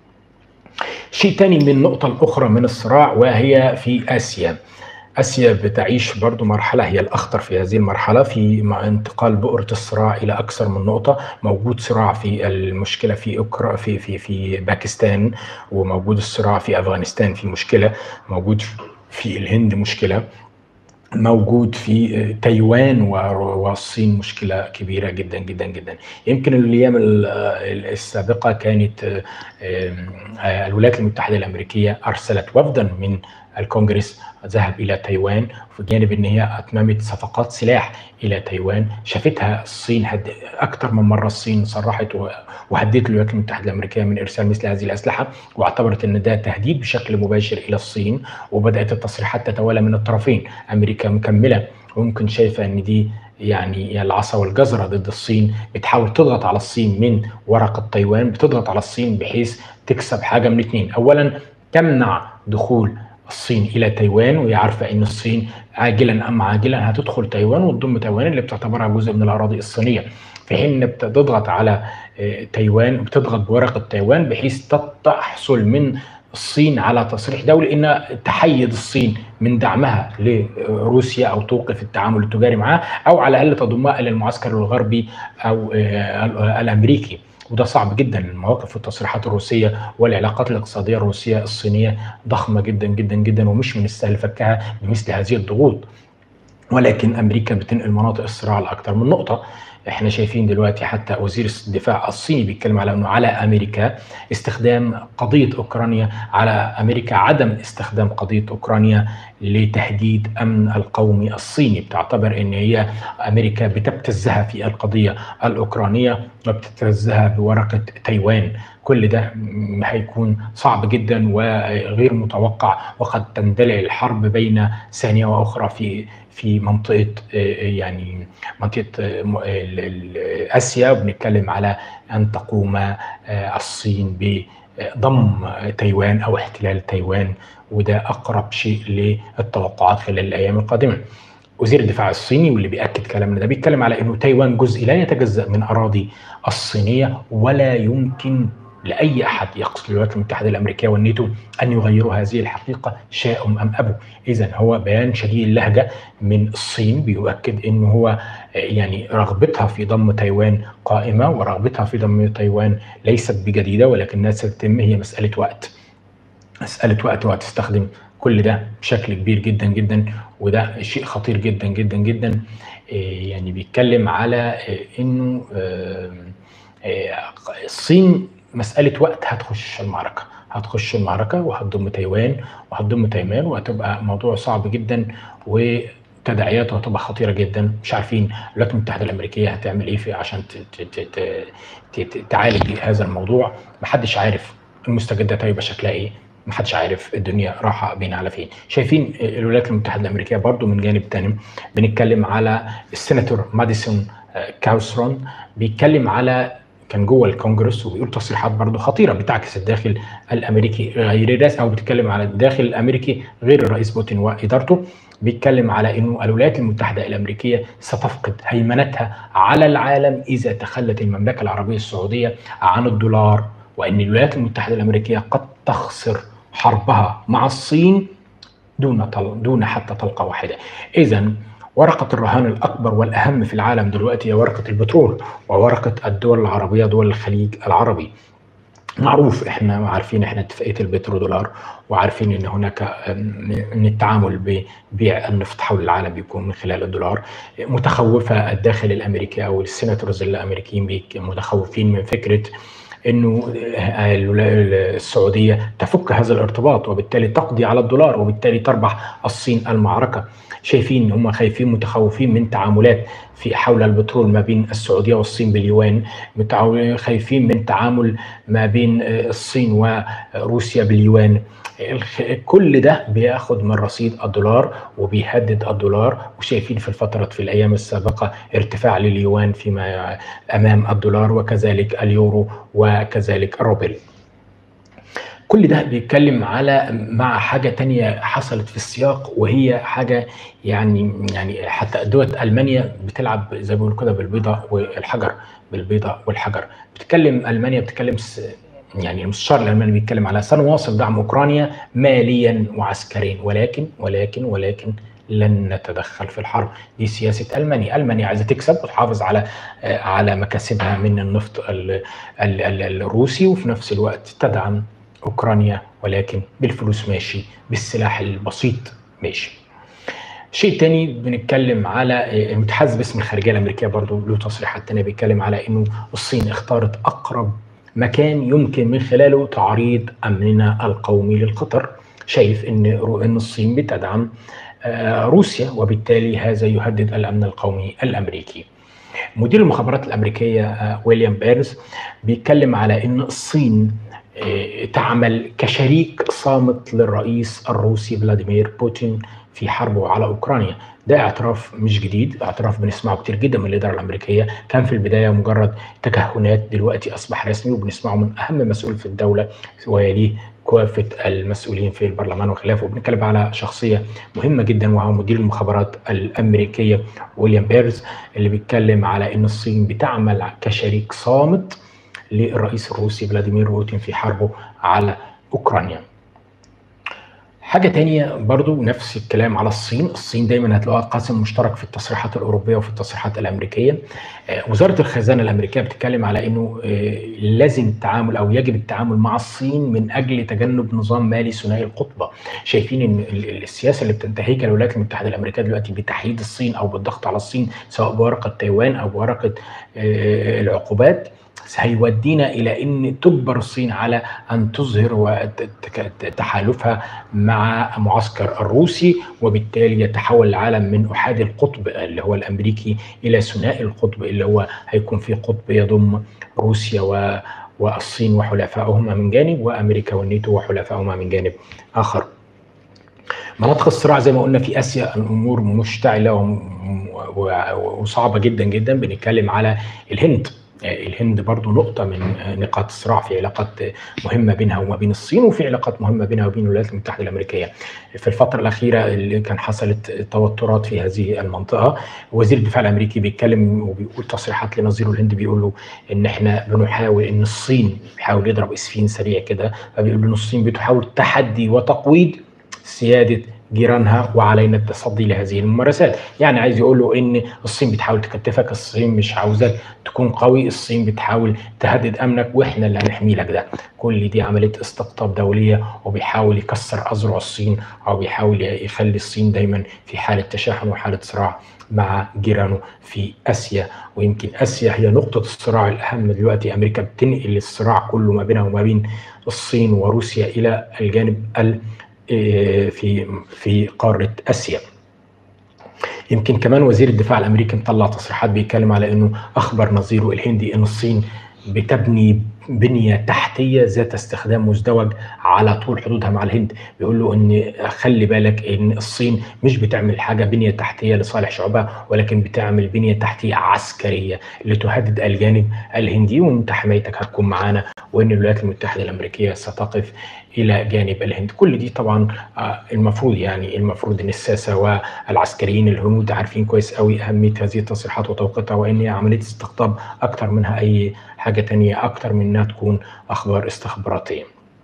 شيء ثاني من النقطه الاخرى من الصراع وهي في اسيا. اسيا بتعيش برضو مرحله هي الاخطر في هذه المرحله في مع انتقال بؤره الصراع الى اكثر من نقطه موجود صراع في المشكله في أكرا في في في باكستان وموجود الصراع في افغانستان في مشكله موجود في الهند مشكله موجود في تايوان والصين مشكله كبيره جدا جدا جدا يمكن الايام السابقه كانت الولايات المتحده الامريكيه ارسلت وفدا من الكونجرس ذهب الى تايوان في جانب ان هي اتممت صفقات سلاح الى تايوان شافتها الصين هد... اكثر من مره الصين صرحت وهددت الولايات المتحده الامريكيه من ارسال مثل هذه الاسلحه واعتبرت ان ده تهديد بشكل مباشر الى الصين وبدات التصريحات تتوالى من الطرفين امريكا مكمله وممكن شايفه ان دي يعني العصا والجزره ضد الصين بتحاول تضغط على الصين من ورقه تايوان بتضغط على الصين بحيث تكسب حاجه من اثنين اولا تمنع دخول الصين الى تايوان وهي عارفه ان الصين عاجلا ام عاجلا هتدخل تايوان وتضم تايوان اللي بتعتبرها جزء من الاراضي الصينيه في حين ان بتضغط على تايوان وبتضغط بورقه تايوان بحيث تحصل من الصين على تصريح دولي ان تحيد الصين من دعمها لروسيا او توقف التعامل التجاري معها او على الاقل تضمها الى المعسكر الغربي او الامريكي وده صعب جدا المواقف والتصريحات الروسيه والعلاقات الاقتصاديه الروسيه الصينيه ضخمه جدا جدا جدا ومش من السهل فكها بمثل هذه الضغوط ولكن امريكا بتنقل مناطق الصراع لاكثر من نقطه احنا شايفين دلوقتي حتى وزير الدفاع الصيني بيتكلم على انه على امريكا استخدام قضيه اوكرانيا على امريكا عدم استخدام قضيه اوكرانيا لتهديد امن القومي الصيني بتعتبر ان هي امريكا بتبتزها في القضيه الاوكرانيه وبتبتزها بورقه تايوان كل ده هيكون صعب جدا وغير متوقع وقد تندلع الحرب بين ثانيه واخرى في في منطقه يعني منطقه اسيا وبنتكلم على ان تقوم الصين بضم تايوان او احتلال تايوان وده اقرب شيء للتوقعات خلال الايام القادمه. وزير الدفاع الصيني واللي بياكد كلامنا ده بيتكلم على انه تايوان جزء لا يتجزا من اراضي الصينيه ولا يمكن لاي احد يقصد الولايات المتحده الامريكيه والناتو ان يغيروا هذه الحقيقه شاءوا ام ابوا، اذا هو بيان شديد اللهجه من الصين بيؤكد انه هو يعني رغبتها في ضم تايوان قائمه ورغبتها في ضم تايوان ليست بجديده ولكنها ستتم هي مساله وقت. مساله وقت وهتستخدم كل ده بشكل كبير جدا جدا وده شيء خطير جدا جدا جدا يعني بيتكلم على انه الصين مساله وقت هتخش المعركه هتخش المعركه وهتضم تايوان وهتضم تايوان وهتبقى موضوع صعب جدا وتداعياته هتبقى خطيره جدا مش عارفين الولايات المتحده الامريكيه هتعمل ايه في عشان تعالج هذا الموضوع محدش عارف المستجدات هيبقى شكلها ايه محدش عارف الدنيا رايحه بينا على فين شايفين الولايات المتحده الامريكيه برضو من جانب تاني بنتكلم على السيناتور ماديسون كاوسرون بيتكلم على كان جوه الكونجرس وبيقول تصريحات برضه خطيره بتعكس الداخل الامريكي غير الرئاسي او بتتكلم على الداخل الامريكي غير الرئيس بوتين وادارته بيتكلم على انه الولايات المتحده الامريكيه ستفقد هيمنتها على العالم اذا تخلت المملكه العربيه السعوديه عن الدولار وان الولايات المتحده الامريكيه قد تخسر حربها مع الصين دون دون حتى طلقه واحده. اذا ورقة الرهان الأكبر والأهم في العالم دلوقتي هي ورقة البترول وورقة الدول العربية دول الخليج العربي معروف احنا عارفين احنا اتفاقيه البترودولار وعارفين ان هناك ان التعامل ببيع النفط حول العالم بيكون من خلال الدولار متخوفه الداخل الامريكي او السيناتورز الامريكيين متخوفين من فكره انه السعوديه تفك هذا الارتباط وبالتالي تقضي على الدولار وبالتالي تربح الصين المعركه شايفين هم خايفين متخوفين من تعاملات في حول البترول ما بين السعوديه والصين باليوان خايفين من تعامل ما بين الصين وروسيا باليوان كل ده بياخد من رصيد الدولار وبيهدد الدولار وشايفين في الفترة في الأيام السابقة ارتفاع لليوان فيما أمام الدولار وكذلك اليورو وكذلك الروبل كل ده بيتكلم على مع حاجة تانية حصلت في السياق وهي حاجة يعني يعني حتى دولة ألمانيا بتلعب زي ما بيقولوا كده بالبيضة والحجر بالبيضة والحجر بتتكلم ألمانيا بتتكلم يعني المستشار الالماني بيتكلم على سنواصل دعم اوكرانيا ماليا وعسكريا ولكن ولكن ولكن لن نتدخل في الحرب دي سياسه المانيا المانيا عايزه تكسب وتحافظ على على مكاسبها من النفط ال ال ال الروسي وفي نفس الوقت تدعم اوكرانيا ولكن بالفلوس ماشي بالسلاح البسيط ماشي شيء تاني بنتكلم على المتحدث باسم الخارجيه الامريكيه برضو له تصريحات تانيه بيتكلم على انه الصين اختارت اقرب مكان يمكن من خلاله تعريض امننا القومي للخطر شايف ان ان الصين بتدعم روسيا وبالتالي هذا يهدد الامن القومي الامريكي مدير المخابرات الامريكيه ويليام بيرز بيتكلم على ان الصين تعمل كشريك صامت للرئيس الروسي فلاديمير بوتين في حربه على اوكرانيا ده اعتراف مش جديد اعتراف بنسمعه كتير جدا من الاداره الامريكيه كان في البدايه مجرد تكهنات دلوقتي اصبح رسمي وبنسمعه من اهم مسؤول في الدوله ويليه كافه المسؤولين في البرلمان وخلافه وبنتكلم على شخصيه مهمه جدا وهو مدير المخابرات الامريكيه ويليام بيرز اللي بيتكلم على ان الصين بتعمل كشريك صامت للرئيس الروسي فلاديمير بوتين في حربه على اوكرانيا حاجة تانية برضو نفس الكلام على الصين الصين دايما هتلاقوها قاسم مشترك في التصريحات الأوروبية وفي التصريحات الأمريكية آه، وزارة الخزانة الأمريكية بتتكلم على أنه آه، لازم التعامل أو يجب التعامل مع الصين من أجل تجنب نظام مالي ثنائي القطبة شايفين أن السياسة اللي بتنتهيها الولايات المتحدة الأمريكية دلوقتي بتحييد الصين أو بالضغط على الصين سواء بورقة تايوان أو بورقة آه، العقوبات هيودينا الى ان تجبر الصين على ان تظهر تحالفها مع معسكر الروسي وبالتالي يتحول العالم من احادي القطب اللي هو الامريكي الى ثنائي القطب اللي هو هيكون في قطب يضم روسيا و والصين وحلفائهما من جانب وامريكا والناتو وحلفائهما من جانب اخر. مناطق الصراع زي ما قلنا في اسيا الامور مشتعله وصعبه جدا جدا بنتكلم على الهند الهند برضو نقطة من نقاط الصراع في علاقات مهمة بينها وما بين الصين وفي علاقات مهمة بينها وبين الولايات المتحدة الأمريكية في الفترة الأخيرة اللي كان حصلت توترات في هذه المنطقة وزير الدفاع الأمريكي بيتكلم وبيقول تصريحات لنظيره الهند بيقول له إن إحنا بنحاول إن الصين بيحاول يضرب إسفين سريع كده فبيقول إن الصين بتحاول تحدي وتقويض سيادة جيرانها وعلينا التصدي لهذه الممارسات يعني عايز يقول له ان الصين بتحاول تكتفك الصين مش عاوزاك تكون قوي الصين بتحاول تهدد امنك واحنا اللي هنحمي لك ده كل دي عمليه استقطاب دوليه وبيحاول يكسر اذرع الصين او بيحاول يخلي الصين دايما في حاله تشاحن وحاله صراع مع جيرانه في اسيا ويمكن اسيا هي نقطه الصراع الاهم دلوقتي امريكا بتنقل الصراع كله ما بينها وما بين الصين وروسيا الى الجانب آه، في في قاره اسيا. يمكن كمان وزير الدفاع الامريكي مطلع تصريحات بيتكلم على انه اخبر نظيره الهندي ان الصين بتبني بنيه تحتيه ذات استخدام مزدوج على طول حدودها مع الهند بيقول له ان خلي بالك ان الصين مش بتعمل حاجه بنيه تحتيه لصالح شعوبها ولكن بتعمل بنيه تحتيه عسكريه لتهدد الجانب الهندي وانت حمايتك هتكون معانا وان الولايات المتحده الامريكيه ستقف الى جانب الهند كل دي طبعا آه، المفروض يعني المفروض ان الساسه والعسكريين الهنود عارفين كويس قوي اهميه هذه التصريحات وتوقيتها وان هي عمليه استقطاب اكثر منها اي حاجه ثانيه اكثر من انها تكون اخبار استخباراتيه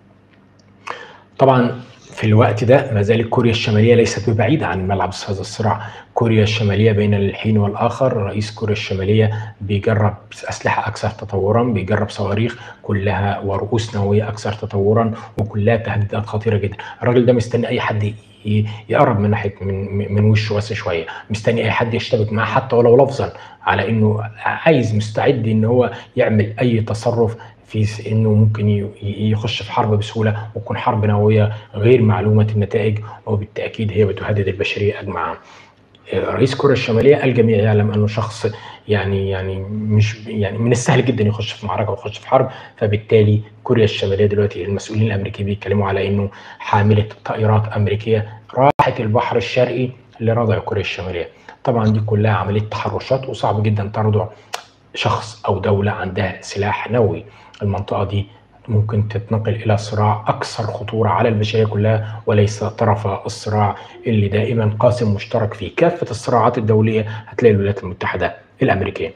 طبعا في الوقت ده ما زالت كوريا الشمالية ليست ببعيدة عن ملعب هذا الصراع كوريا الشمالية بين الحين والآخر رئيس كوريا الشمالية بيجرب أسلحة أكثر تطورا بيجرب صواريخ كلها ورؤوس نووية أكثر تطورا وكلها تهديدات خطيرة جدا الراجل ده مستني أي حد يقرب من ناحيه من من وشه بس شويه مستني اي حد يشتبك معاه حتى ولو لفظا على انه عايز مستعد ان هو يعمل اي تصرف في انه ممكن يخش في حرب بسهوله وتكون حرب نوويه غير معلومه النتائج وبالتاكيد هي بتهدد البشريه اجمعها. رئيس كوريا الشماليه الجميع يعلم انه شخص يعني يعني مش يعني من السهل جدا يخش في معركه ويخش في حرب فبالتالي كوريا الشماليه دلوقتي المسؤولين الامريكيين بيتكلموا على انه حامله طائرات امريكيه راحت البحر الشرقي لردع كوريا الشماليه طبعا دي كلها عمليه تحرشات وصعب جدا تردع شخص او دوله عندها سلاح نووي المنطقه دي ممكن تتنقل الى صراع اكثر خطوره على البشريه كلها وليس طرف الصراع اللي دائما قاسم مشترك في كافه الصراعات الدوليه هتلاقي الولايات المتحده الامريكيه.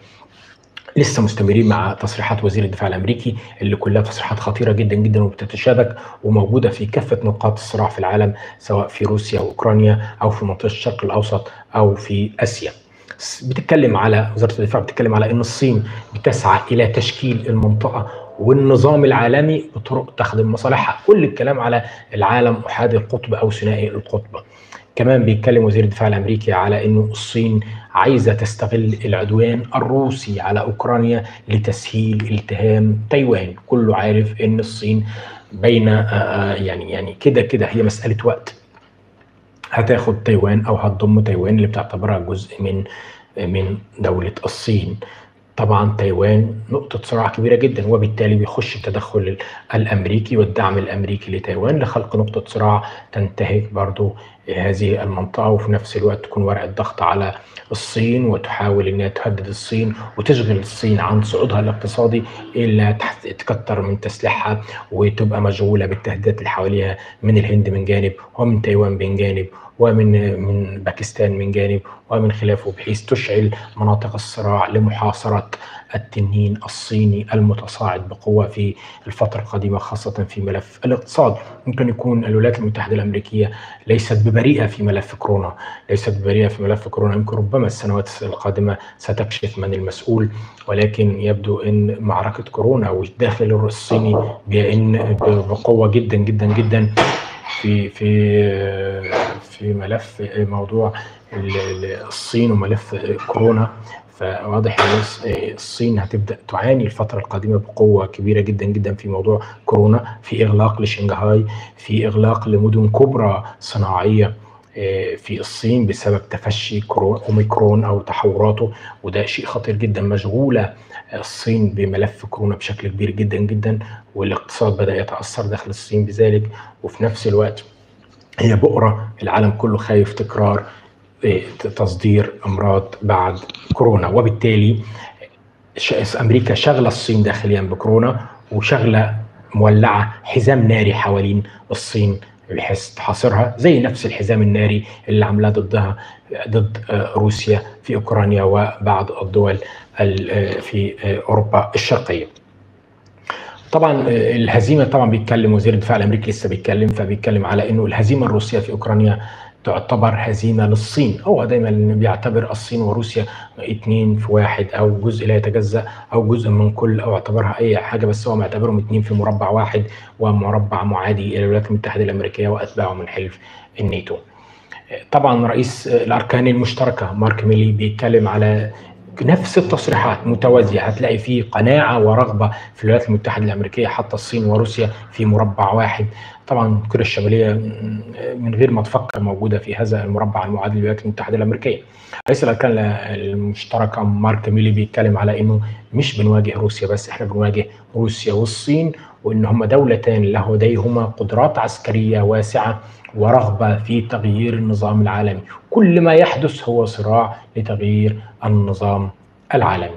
لسه مستمرين مع تصريحات وزير الدفاع الامريكي اللي كلها تصريحات خطيره جدا جدا وبتتشابك وموجوده في كافه نقاط الصراع في العالم سواء في روسيا واوكرانيا او في منطقه الشرق الاوسط او في اسيا. بتتكلم على وزاره الدفاع بتتكلم على ان الصين بتسعى الى تشكيل المنطقه والنظام العالمي بطرق تخدم مصالحها كل الكلام على العالم احادي القطب او ثنائي القطب كمان بيتكلم وزير الدفاع الامريكي على انه الصين عايزه تستغل العدوان الروسي على اوكرانيا لتسهيل التهام تايوان كله عارف ان الصين بين آه، آه، يعني يعني كده كده هي مساله وقت هتاخد تايوان او هتضم تايوان اللي بتعتبرها جزء من من دوله الصين طبعا تايوان نقطة صراع كبيرة جدا وبالتالي بيخش التدخل الأمريكي والدعم الأمريكي لتايوان لخلق نقطة صراع تنتهك برضو هذه المنطقة وفي نفس الوقت تكون ورقة ضغط على الصين وتحاول انها تهدد الصين وتشغل الصين عن صعودها الاقتصادي الا تكتر من تسليحها وتبقى مشغوله بالتهديدات اللي حواليها من الهند من جانب ومن تايوان من جانب ومن من باكستان من جانب ومن خلافه بحيث تشعل مناطق الصراع لمحاصره التنين الصيني المتصاعد بقوه في الفتره القادمه خاصه في ملف الاقتصاد ممكن يكون الولايات المتحده الامريكيه ليست ببريئه في ملف كورونا ليست ببريئه في ملف كورونا يمكن ربما السنوات القادمه ستكشف من المسؤول ولكن يبدو ان معركه كورونا والداخل الصيني بان بقوه جدا جدا جدا في في في ملف موضوع الصين وملف كورونا فواضح ان الصين هتبدا تعاني الفتره القادمه بقوه كبيره جدا جدا في موضوع كورونا في اغلاق لشنغهاي في اغلاق لمدن كبرى صناعيه في الصين بسبب تفشي اوميكرون او تحوراته وده شيء خطير جدا مشغوله الصين بملف كورونا بشكل كبير جدا جدا والاقتصاد بدا يتاثر داخل الصين بذلك وفي نفس الوقت هي بؤره العالم كله خايف تكرار تصدير امراض بعد كورونا وبالتالي امريكا شغله الصين داخليا بكورونا وشغله مولعه حزام ناري حوالين الصين بحيث تحاصرها زي نفس الحزام الناري اللي عاملاه ضدها ضد روسيا في اوكرانيا وبعض الدول في اوروبا الشرقيه. طبعا الهزيمه طبعا بيتكلم وزير الدفاع الامريكي لسه بيتكلم فبيتكلم على انه الهزيمه الروسيه في اوكرانيا تعتبر هزيمه للصين هو دايما بيعتبر الصين وروسيا اتنين في واحد او جزء لا يتجزا او جزء من كل او اعتبرها اي حاجه بس هو معتبرهم اتنين في مربع واحد ومربع معادي الى الولايات المتحده الامريكيه واتباعه من حلف الناتو طبعا رئيس الاركان المشتركه مارك ميلي بيتكلم على نفس التصريحات متوازيه هتلاقي فيه قناعه ورغبه في الولايات المتحده الامريكيه حتى الصين وروسيا في مربع واحد طبعا كوريا الشماليه من غير ما تفكر موجوده في هذا المربع المعادي للولايات المتحده الامريكيه. رئيس الاركان المشتركه مارك ميلي بيتكلم على انه مش بنواجه روسيا بس احنا بنواجه روسيا والصين وان هم دولتان لديهما قدرات عسكريه واسعه ورغبه في تغيير النظام العالمي، كل ما يحدث هو صراع لتغيير النظام العالمي.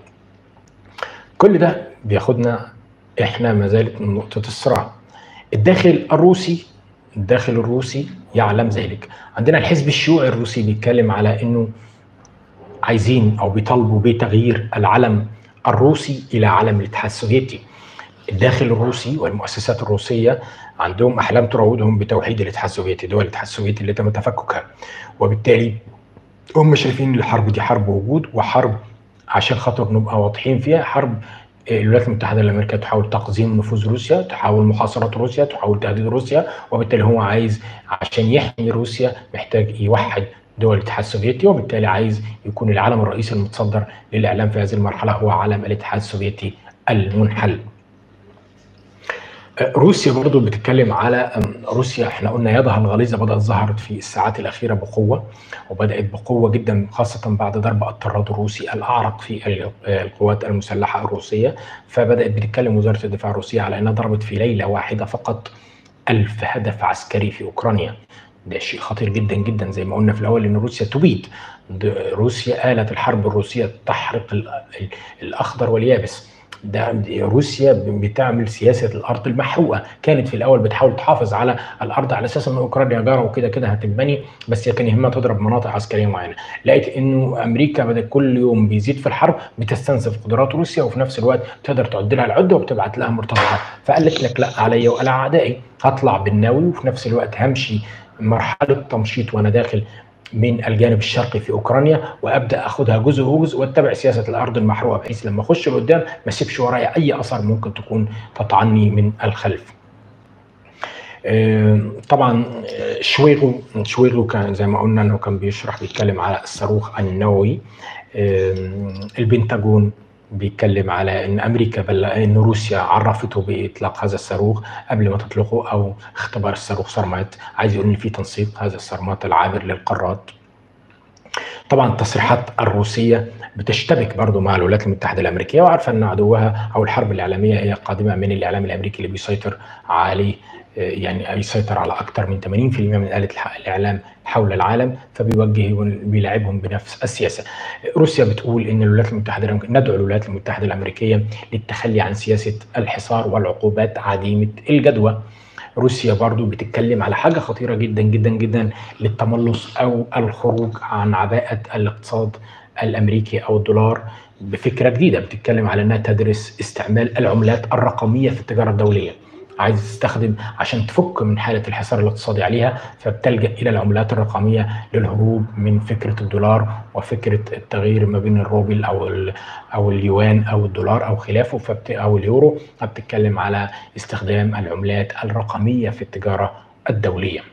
كل ده بياخدنا احنا ما زالت من نقطه الصراع. الداخل الروسي الداخل الروسي يعلم ذلك عندنا الحزب الشيوعي الروسي بيتكلم على انه عايزين او بيطالبوا بتغيير العلم الروسي الى علم الاتحاد السوفيتي الداخل الروسي والمؤسسات الروسيه عندهم احلام تراودهم بتوحيد الاتحاد السوفيتي دول الاتحاد السوفيتي اللي تم تفككها وبالتالي هم شايفين الحرب دي حرب وجود وحرب عشان خاطر نبقى واضحين فيها حرب الولايات المتحده الامريكيه تحاول تقزيم نفوذ روسيا، تحاول محاصره روسيا، تحاول تهديد روسيا، وبالتالي هو عايز عشان يحمي روسيا محتاج يوحد دول الاتحاد السوفيتي وبالتالي عايز يكون العلم الرئيسي المتصدر للاعلام في هذه المرحله هو علم الاتحاد السوفيتي المنحل. روسيا برضو بتتكلم على روسيا احنا قلنا يدها الغليظه بدات ظهرت في الساعات الاخيره بقوه وبدات بقوه جدا خاصه بعد ضرب الطراد الروسي الاعرق في القوات المسلحه الروسيه فبدات بتتكلم وزاره الدفاع الروسيه على انها ضربت في ليله واحده فقط ألف هدف عسكري في اوكرانيا ده شيء خطير جدا جدا زي ما قلنا في الاول ان روسيا تبيد روسيا آلت الحرب الروسيه تحرق الاخضر واليابس ده روسيا بتعمل سياسه الارض المحروقه كانت في الاول بتحاول تحافظ على الارض على اساس ان اوكرانيا جاره وكده كده هتتبني بس كان يهمها تضرب مناطق عسكريه معينه لقيت انه امريكا بدات كل يوم بيزيد في الحرب بتستنزف قدرات روسيا وفي نفس الوقت تقدر تعد لها العده وبتبعت لها مرتزقه فقالت لك لا عليا وعلى اعدائي هطلع بالناوي وفي نفس الوقت همشي مرحله تمشيط وانا داخل من الجانب الشرقي في اوكرانيا وابدا اخذها جزء جزء واتبع سياسه الارض المحروقه بحيث لما اخش لقدام ما اسيبش ورايا اي اثر ممكن تكون تطعني من الخلف. طبعا شويغو شويغو كان زي ما قلنا انه كان بيشرح بيتكلم على الصاروخ النووي البنتاجون بيتكلم على ان امريكا بل ان روسيا عرفته باطلاق هذا الصاروخ قبل ما تطلقه او اختبار الصاروخ صرمات عايز يقول ان في تنسيق هذا الصرمات العابر للقارات طبعا التصريحات الروسيه بتشتبك برضه مع الولايات المتحده الامريكيه وعارفه ان عدوها او الحرب الاعلاميه هي قادمه من الاعلام الامريكي اللي بيسيطر عليه يعني يسيطر على اكثر من 80% من آلة الاعلام حول العالم فبيوجه بيلعبهم بنفس السياسه. روسيا بتقول ان الولايات المتحده ندعو الولايات المتحده الامريكيه للتخلي عن سياسه الحصار والعقوبات عديمه الجدوى. روسيا برضو بتتكلم على حاجه خطيره جدا جدا جدا للتملص او الخروج عن عباءه الاقتصاد الامريكي او الدولار بفكره جديده بتتكلم على انها تدرس استعمال العملات الرقميه في التجاره الدوليه عايز تستخدم عشان تفك من حاله الحصار الاقتصادي عليها فبتلجا الى العملات الرقميه للهروب من فكره الدولار وفكره التغيير ما بين الروبل او او اليوان او الدولار او خلافه فبت او اليورو فبتتكلم على استخدام العملات الرقميه في التجاره الدوليه.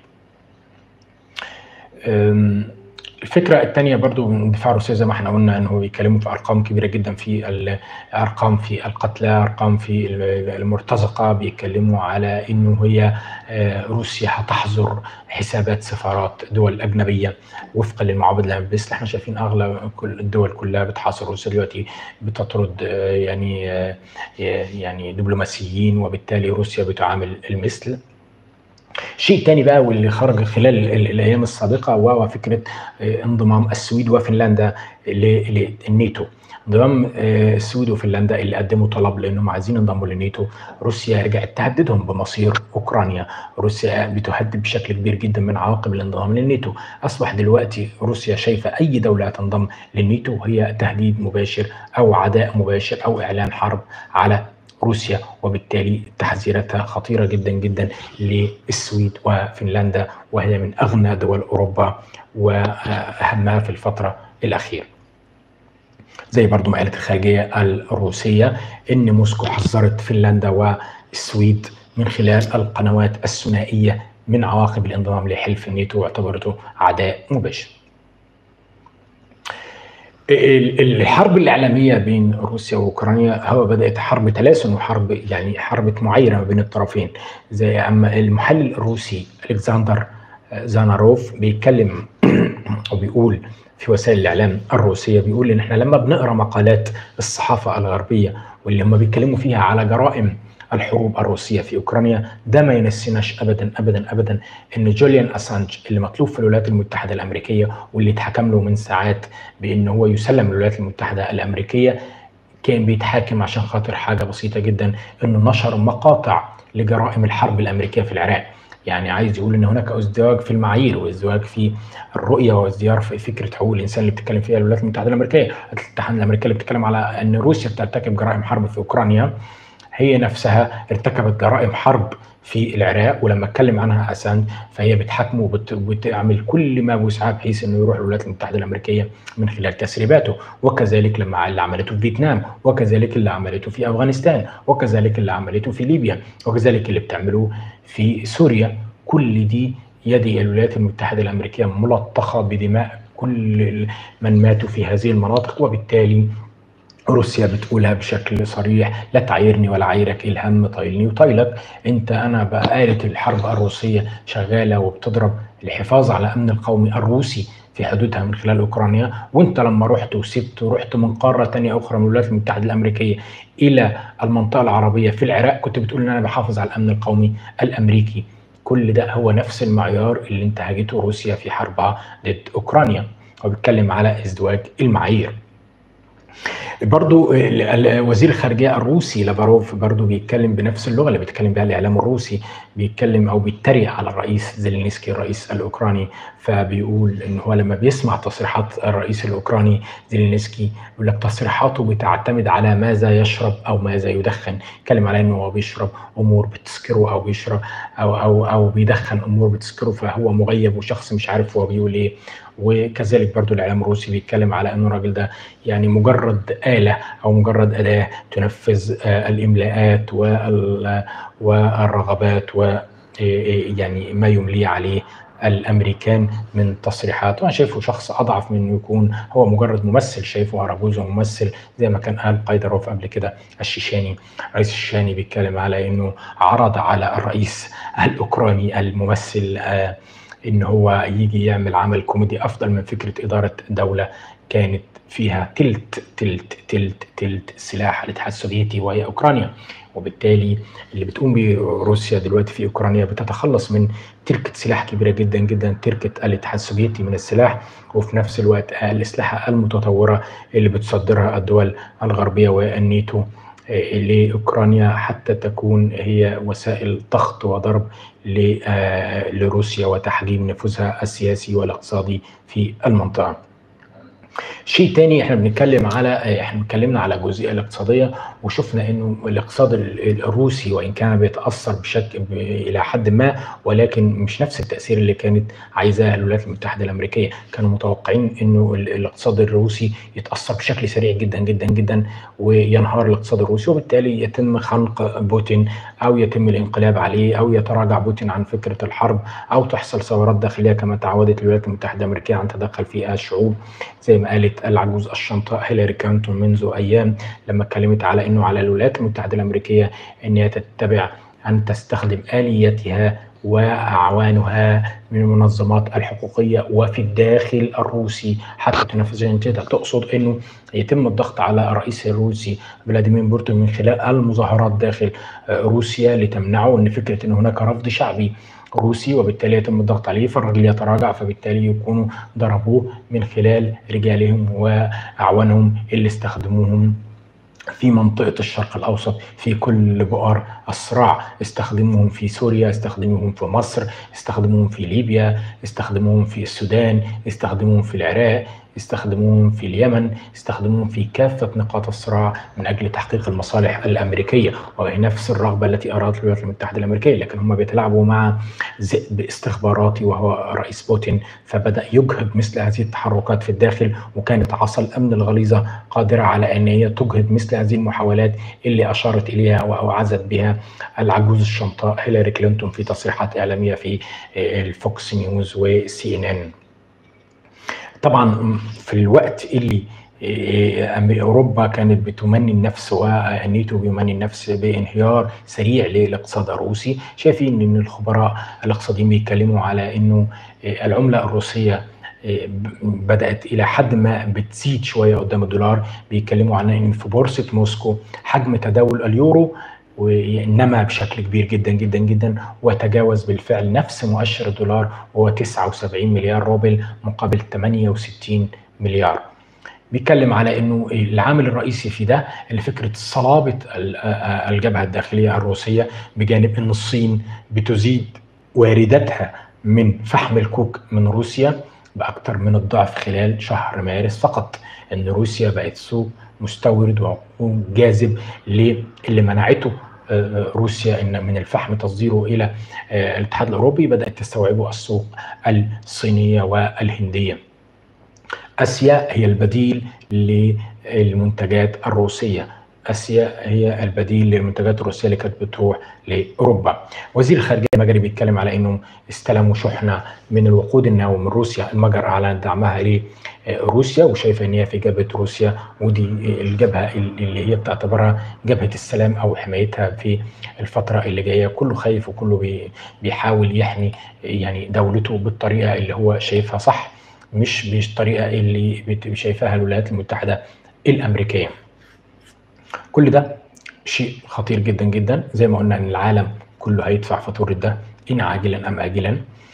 الفكرة الثانية برضو من الدفاع الروسي زي ما احنا قلنا انه بيتكلموا في ارقام كبيرة جدا في ارقام في القتلى ارقام في المرتزقة بيتكلموا على انه هي روسيا هتحظر حسابات سفارات دول اجنبية وفقا للمعاهد الامبس احنا شايفين اغلب كل الدول كلها بتحاصر روسيا دلوقتي بتطرد يعني يعني دبلوماسيين وبالتالي روسيا بتعامل المثل شيء تاني بقى واللي خرج خلال الايام السابقه وهو فكره انضمام السويد وفنلندا للناتو انضمام السويد وفنلندا اللي قدموا طلب لانهم عايزين ينضموا للناتو روسيا رجعت تهددهم بمصير اوكرانيا روسيا بتهدد بشكل كبير جدا من عواقب الانضمام للناتو اصبح دلوقتي روسيا شايفه اي دوله تنضم للناتو هي تهديد مباشر او عداء مباشر او اعلان حرب على روسيا وبالتالي تحذيراتها خطيره جدا جدا للسويد وفنلندا وهي من اغنى دول اوروبا واهمها في الفتره الاخيره. زي برضو ما قالت الخارجيه الروسيه ان موسكو حذرت فنلندا والسويد من خلال القنوات الثنائيه من عواقب الانضمام لحلف الناتو واعتبرته عداء مباشر. الحرب الإعلامية بين روسيا وأوكرانيا هو بدأت حرب تلاسن وحرب يعني حرب معايرة ما بين الطرفين زي أما المحلل الروسي ألكسندر زاناروف بيتكلم وبيقول في وسائل الإعلام الروسية بيقول إن إحنا لما بنقرأ مقالات الصحافة الغربية واللي هم بيتكلموا فيها على جرائم الحروب الروسيه في اوكرانيا ده ما ينسيناش ابدا ابدا ابدا ان جوليان اسانج اللي مطلوب في الولايات المتحده الامريكيه واللي اتحكم له من ساعات بان هو يسلم للولايات المتحده الامريكيه كان بيتحاكم عشان خاطر حاجه بسيطه جدا انه نشر مقاطع لجرائم الحرب الامريكيه في العراق يعني عايز يقول ان هناك ازدواج في المعايير وازدواج في الرؤيه وازديار في فكره حقوق الانسان اللي بتتكلم فيها الولايات المتحده الامريكيه، الاتحاد الامريكي اللي بتتكلم على ان روسيا بترتكب جرائم حرب في اوكرانيا هي نفسها ارتكبت جرائم حرب في العراق ولما اتكلم عنها اسانج فهي بتحاكمه وبتعمل كل ما بوسعها بحيث انه يروح الولايات المتحده الامريكيه من خلال تسريباته وكذلك لما اللي عملته في فيتنام وكذلك اللي عملته في افغانستان وكذلك اللي عملته في ليبيا وكذلك اللي بتعمله في سوريا كل دي يد الولايات المتحده الامريكيه ملطخه بدماء كل من ماتوا في هذه المناطق وبالتالي روسيا بتقولها بشكل صريح لا تعايرني ولا عايرك الهم طايلني وطايلك انت انا بقى آلة الحرب الروسية شغالة وبتضرب الحفاظ على امن القومي الروسي في حدودها من خلال اوكرانيا وانت لما رحت وسبت ورحت من قاره تانية اخرى من الولايات المتحده الامريكيه الى المنطقه العربيه في العراق كنت بتقول ان انا بحافظ على الامن القومي الامريكي كل ده هو نفس المعيار اللي انتهجته روسيا في حربها ضد اوكرانيا وبيتكلم على ازدواج المعايير برضو وزير الخارجيه الروسي لافاروف برضو بيتكلم بنفس اللغه اللي بيتكلم بها الاعلام الروسي بيتكلم او بيتريق على الرئيس زيلينسكي الرئيس الاوكراني فبيقول ان هو لما بيسمع تصريحات الرئيس الاوكراني زيلينسكي يقول لك تصريحاته بتعتمد على ماذا يشرب او ماذا يدخن يتكلم على انه هو بيشرب امور بتسكره او بيشرب او او او بيدخن امور بتسكره فهو مغيب وشخص مش عارف هو بيقول ايه وكذلك برضو الاعلام الروسي بيتكلم على انه الراجل ده يعني مجرد آلة او مجرد أداة تنفذ الاملاءات والرغبات و يعني ما يملي عليه الامريكان من تصريحات وانا شايفه شخص اضعف من انه يكون هو مجرد ممثل شايفه اراجوز ممثل زي ما كان قال قايدروف قبل كده الشيشاني الرئيس الشيشاني بيتكلم على انه عرض على الرئيس الاوكراني الممثل آه ان هو يجي يعمل عمل كوميدي افضل من فكره اداره دوله كانت فيها تلت تلت تلت تلت سلاح الاتحاد السوفيتي وهي اوكرانيا وبالتالي اللي بتقوم به روسيا دلوقتي في اوكرانيا بتتخلص من تركه سلاح كبيره جدا جدا تركه الاتحاد السوفيتي من السلاح وفي نفس الوقت الاسلحه المتطوره اللي بتصدرها الدول الغربيه والناتو لاوكرانيا حتى تكون هي وسائل ضغط وضرب لروسيا وتحجيم نفوذها السياسي والاقتصادي في المنطقه. شيء تاني احنا بنتكلم على احنا اتكلمنا على الجزئيه الاقتصاديه وشفنا انه الاقتصاد الروسي وان كان بيتاثر بشكل الى حد ما ولكن مش نفس التاثير اللي كانت عايزاه الولايات المتحده الامريكيه كانوا متوقعين انه الاقتصاد الروسي يتاثر بشكل سريع جدا جدا جدا وينهار الاقتصاد الروسي وبالتالي يتم خنق بوتين او يتم الانقلاب عليه او يتراجع بوتين عن فكره الحرب او تحصل ثورات داخليه كما تعودت الولايات المتحده الامريكيه عن تدخل فيها الشعوب زي ما قالت العجوز الشنطاء هيلاري كلينتون منذ ايام لما اتكلمت على انه على الولايات المتحده الامريكيه ان هي تتبع ان تستخدم الياتها واعوانها من المنظمات الحقوقيه وفي الداخل الروسي حتى تنفذ انت تقصد انه يتم الضغط على الرئيس الروسي فلاديمير بوتين من خلال المظاهرات داخل روسيا لتمنعه ان فكره ان هناك رفض شعبي روسي وبالتالي يتم الضغط عليه فالراجل يتراجع فبالتالي يكونوا ضربوه من خلال رجالهم واعوانهم اللي استخدموهم في منطقة الشرق الأوسط في كل بؤر الصراع استخدموهم في سوريا استخدموهم في مصر استخدموهم في ليبيا استخدموهم في السودان استخدموهم في العراق استخدموهم في اليمن استخدموهم في كافة نقاط الصراع من أجل تحقيق المصالح الأمريكية وهي نفس الرغبة التي أرادت الولايات المتحدة الأمريكية لكن هم بيتلاعبوا مع ذئب استخباراتي وهو رئيس بوتين فبدأ يجهد مثل هذه التحركات في الداخل وكانت عصا الأمن الغليظة قادرة على أن هي تجهد مثل هذه المحاولات اللي أشارت إليها وأوعزت بها العجوز الشمطاء هيلاري كلينتون في تصريحات إعلامية في الفوكس نيوز والسي ان ان طبعا في الوقت اللي اوروبا كانت بتمني النفس والنيتو بيمني النفس بانهيار سريع للاقتصاد الروسي شايفين ان الخبراء الاقتصاديين بيتكلموا على انه العمله الروسيه بدات الى حد ما بتزيد شويه قدام الدولار بيتكلموا عن ان في بورصه موسكو حجم تداول اليورو وانما بشكل كبير جدا جدا جدا وتجاوز بالفعل نفس مؤشر الدولار وهو 79 مليار روبل مقابل 68 مليار بيتكلم على انه العامل الرئيسي في ده اللي فكره صلابه الجبهه الداخليه الروسيه بجانب ان الصين بتزيد وارداتها من فحم الكوك من روسيا باكثر من الضعف خلال شهر مارس فقط ان روسيا بقت سوق مستورد وجاذب للي منعته روسيا ان من الفحم تصديره الى الاتحاد الاوروبي بدات تستوعبه السوق الصينيه والهنديه. اسيا هي البديل للمنتجات الروسيه اسيا هي البديل للمنتجات الروسيه اللي كانت بتروح لاوروبا. وزير الخارجيه المجري بيتكلم على انه استلموا شحنه من الوقود النووي من روسيا، المجر اعلن دعمها لروسيا وشايفه ان هي في جبهه روسيا ودي الجبهه اللي هي بتعتبرها جبهه السلام او حمايتها في الفتره اللي جايه، كله خايف وكله بيحاول يحمي يعني دولته بالطريقه اللي هو شايفها صح مش بالطريقه اللي شايفاها الولايات المتحده الامريكيه. كل ده شيء خطير جدا جدا زي ما قلنا ان العالم كله هيدفع فاتوره ده ان عاجلا ام اجلا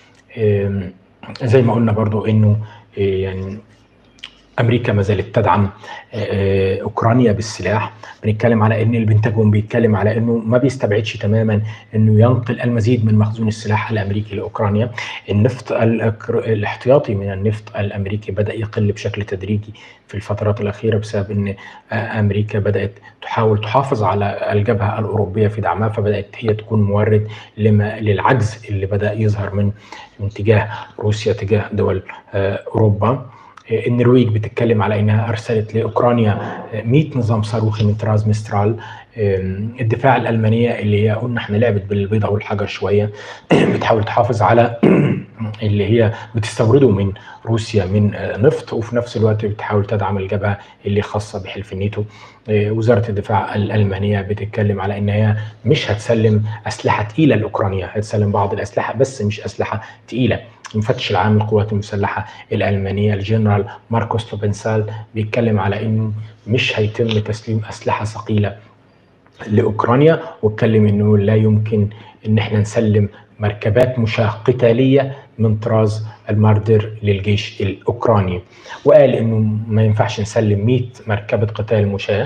زي ما قلنا برضو انه يعني امريكا ما زالت تدعم اوكرانيا بالسلاح بنتكلم على ان البنتاجون بيتكلم على انه ما بيستبعدش تماما انه ينقل المزيد من مخزون السلاح الامريكي لاوكرانيا النفط الاحتياطي من النفط الامريكي بدا يقل بشكل تدريجي في الفترات الاخيره بسبب ان امريكا بدات تحاول تحافظ على الجبهه الاوروبيه في دعمها فبدات هي تكون مورد لما للعجز اللي بدا يظهر من من تجاه روسيا تجاه دول اوروبا النرويج بتتكلم على انها ارسلت لاوكرانيا 100 نظام صاروخي من طراز مسترال الدفاع الالمانيه اللي هي قلنا احنا لعبت بالبيضه والحجر شويه بتحاول تحافظ على اللي هي بتستورده من روسيا من نفط وفي نفس الوقت بتحاول تدعم الجبهه اللي خاصه بحلف الناتو وزاره الدفاع الالمانيه بتتكلم على ان هي مش هتسلم اسلحه ثقيله لاوكرانيا هتسلم بعض الاسلحه بس مش اسلحه ثقيله المفتش العام للقوات المسلحه الالمانيه الجنرال ماركوس لوبنسال بيتكلم على انه مش هيتم تسليم اسلحه ثقيله لاوكرانيا واتكلم انه لا يمكن ان احنا نسلم مركبات مشاة قتاليه من طراز الماردر للجيش الاوكراني وقال انه ما ينفعش نسلم 100 مركبه قتال مشاة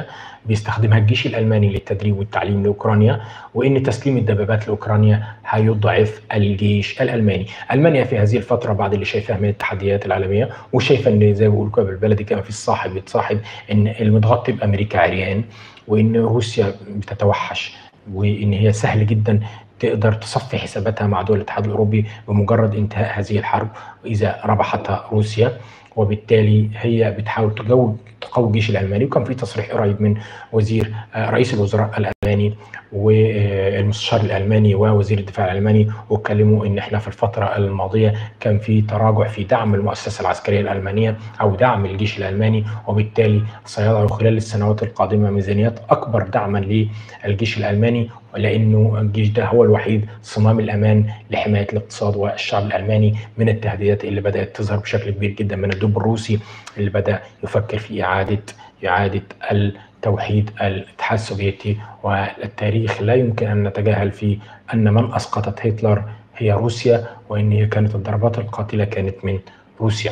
بيستخدمها الجيش الالماني للتدريب والتعليم لاوكرانيا وان تسليم الدبابات لاوكرانيا هيضعف الجيش الالماني المانيا في هذه الفتره بعد اللي شايفاه من التحديات العالميه وشايفه ان زي ما بيقولوا كده بالبلدي كما في الصاحب بيتصاحب ان المتغطي بامريكا عريان وان روسيا بتتوحش وان هي سهل جدا تقدر تصفي حساباتها مع دول الاتحاد الاوروبي بمجرد انتهاء هذه الحرب اذا ربحتها روسيا وبالتالي هي بتحاول تجوج تقوي الجيش الالماني وكان في تصريح قريب من وزير رئيس الوزراء الالماني والمستشار الالماني ووزير الدفاع الالماني واتكلموا ان احنا في الفتره الماضيه كان في تراجع في دعم المؤسسه العسكريه الالمانيه او دعم الجيش الالماني وبالتالي سيضع خلال السنوات القادمه ميزانيات اكبر دعما للجيش الالماني ولانه الجيش ده هو الوحيد صمام الامان لحمايه الاقتصاد والشعب الالماني من التهديدات اللي بدات تظهر بشكل كبير جدا من الدب الروسي اللي بدا يفكر في اعاده اعاده توحيد الاتحاد السوفيتي والتاريخ لا يمكن ان نتجاهل فيه ان من اسقطت هتلر هي روسيا وان هي كانت الضربات القاتله كانت من روسيا.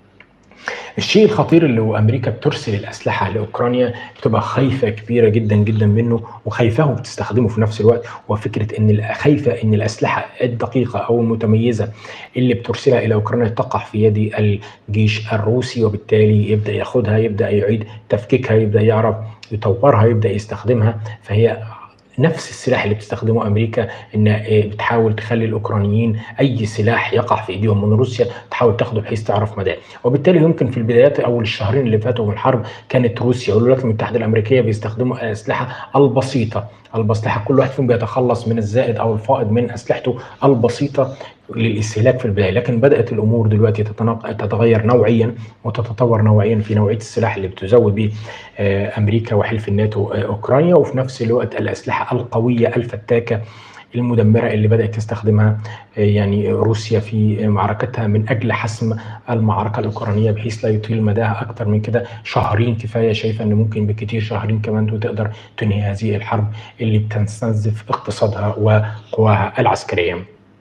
الشيء الخطير اللي هو امريكا بترسل الاسلحه لاوكرانيا بتبقى خايفه كبيره جدا جدا منه وخايفه وبتستخدمه في نفس الوقت وفكره ان خايفه ان الاسلحه الدقيقه او المتميزه اللي بترسلها الى اوكرانيا تقع في يد الجيش الروسي وبالتالي يبدا ياخدها يبدا يعيد تفكيكها يبدا يعرف يطورها يبدا يستخدمها فهي نفس السلاح اللي بتستخدمه امريكا ان بتحاول تخلي الاوكرانيين اي سلاح يقع في ايديهم من روسيا تحاول تاخده بحيث تعرف مداه وبالتالي يمكن في البدايات اول الشهرين اللي فاتوا من الحرب كانت روسيا والولايات المتحده الامريكيه بيستخدموا الاسلحه البسيطه الاسلحه كل واحد فيهم بيتخلص من الزائد او الفائض من اسلحته البسيطه للاستهلاك في البدايه لكن بدات الامور دلوقتي تتغير نوعيا وتتطور نوعيا في نوعيه السلاح اللي بتزود به امريكا وحلف الناتو اوكرانيا وفي نفس الوقت الاسلحه القويه الفتاكه المدمره اللي بدات تستخدمها يعني روسيا في معركتها من اجل حسم المعركه الاوكرانيه بحيث لا يطيل مداها اكثر من كده شهرين كفايه شايفه ان ممكن بكثير شهرين كمان وتقدر تنهي هذه الحرب اللي بتستنزف اقتصادها وقواها العسكريه.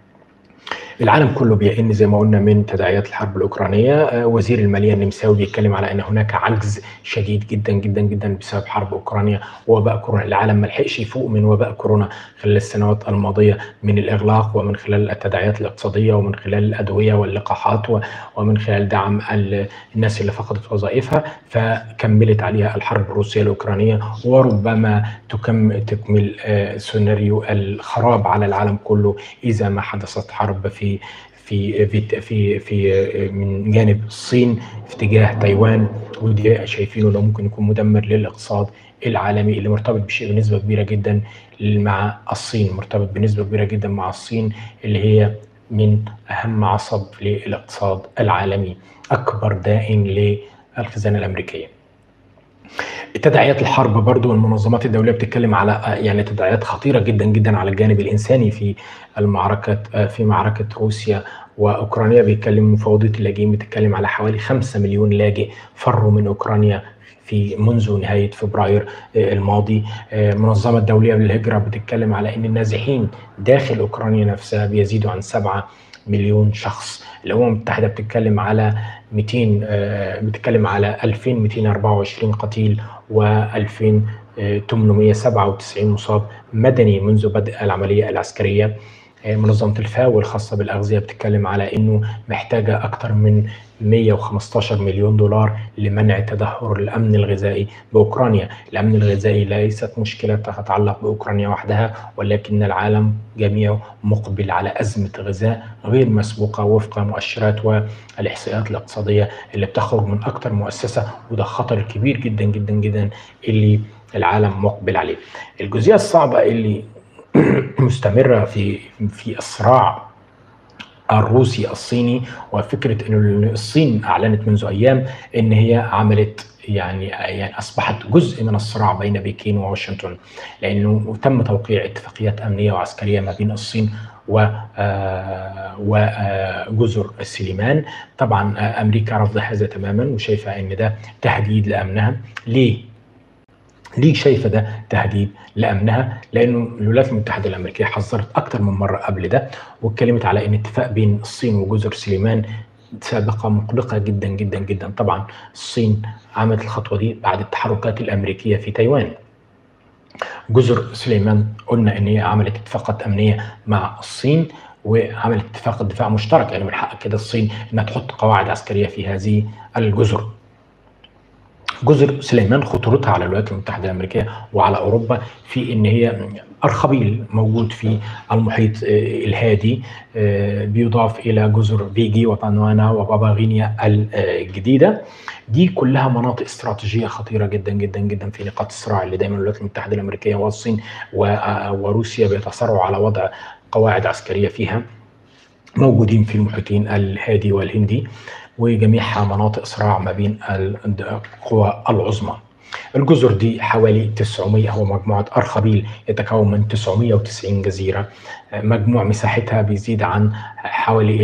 العالم كله بيئن زي ما قلنا من تداعيات الحرب الاوكرانيه وزير الماليه النمساوي بيتكلم على ان هناك عجز شديد جدا جدا جدا بسبب حرب اوكرانيا ووباء كورونا العالم ما لحقش يفوق من وباء كورونا خلال السنوات الماضيه من الاغلاق ومن خلال التداعيات الاقتصاديه ومن خلال الادويه واللقاحات ومن خلال دعم الناس اللي فقدت وظائفها فكملت عليها الحرب الروسيه الاوكرانيه وربما تكم تكمل سيناريو الخراب على العالم كله اذا ما حدثت حرب في في في في في من جانب الصين في اتجاه تايوان ودي شايفينه لو ممكن يكون مدمر للاقتصاد العالمي اللي مرتبط بشيء بنسبه كبيره جدا مع الصين مرتبط بنسبه كبيره جدا مع الصين اللي هي من اهم عصب للاقتصاد العالمي اكبر دائن للخزانه الامريكيه تداعيات الحرب برضو المنظمات الدوليه بتتكلم على يعني تداعيات خطيره جدا جدا على الجانب الانساني في المعركه في معركه روسيا واوكرانيا بيتكلم مفوضيه اللاجئين بتتكلم على حوالي 5 مليون لاجئ فروا من اوكرانيا في منذ نهايه فبراير الماضي المنظمه الدوليه للهجره بتتكلم على ان النازحين داخل اوكرانيا نفسها بيزيدوا عن 7 مليون شخص الامم المتحده بتتكلم على 200 بتتكلم على 2224 قتيل و2897 مصاب مدني منذ بدء العمليه العسكريه منظمه الفاو الخاصه بالاغذيه بتتكلم على انه محتاجه اكثر من 115 مليون دولار لمنع تدهور الامن الغذائي باوكرانيا، الامن الغذائي ليست مشكله تتعلق باوكرانيا وحدها ولكن العالم جميعه مقبل على ازمه غذاء غير مسبوقه وفق مؤشرات والاحصائيات الاقتصاديه اللي بتخرج من اكثر مؤسسه وده خطر كبير جدا جدا جدا اللي العالم مقبل عليه. الجزئيه الصعبه اللي مستمره في في الصراع الروسي الصيني وفكره انه الصين اعلنت منذ ايام ان هي عملت يعني يعني اصبحت جزء من الصراع بين بكين وواشنطن لانه تم توقيع اتفاقيات امنيه وعسكريه ما بين الصين و وجزر السليمان طبعا امريكا رفض هذا تماما وشايفه ان ده تهديد لامنها ليه ليه شايفه ده تهديد لامنها؟ لانه الولايات المتحده الامريكيه حذرت اكثر من مره قبل ده واتكلمت على ان اتفاق بين الصين وجزر سليمان سابقه مقلقه جدا جدا جدا طبعا الصين عملت الخطوه دي بعد التحركات الامريكيه في تايوان جزر سليمان قلنا ان هي عملت اتفاقات امنيه مع الصين وعملت اتفاق دفاع مشترك يعني من حق كده الصين انها تحط قواعد عسكريه في هذه الجزر جزر سليمان خطورتها على الولايات المتحده الامريكيه وعلى اوروبا في ان هي ارخبيل موجود في المحيط الهادي بيضاف الى جزر فيجي وبانوانا وبابا غينيا الجديده دي كلها مناطق استراتيجيه خطيره جدا جدا جدا في نقاط الصراع اللي دايما الولايات المتحده الامريكيه والصين وروسيا بيتصارعوا على وضع قواعد عسكريه فيها موجودين في المحيطين الهادي والهندي وجميعها مناطق صراع ما بين القوى العظمى الجزر دي حوالي 900 هو مجموعة أرخبيل يتكون من 990 جزيرة مجموع مساحتها بيزيد عن حوالي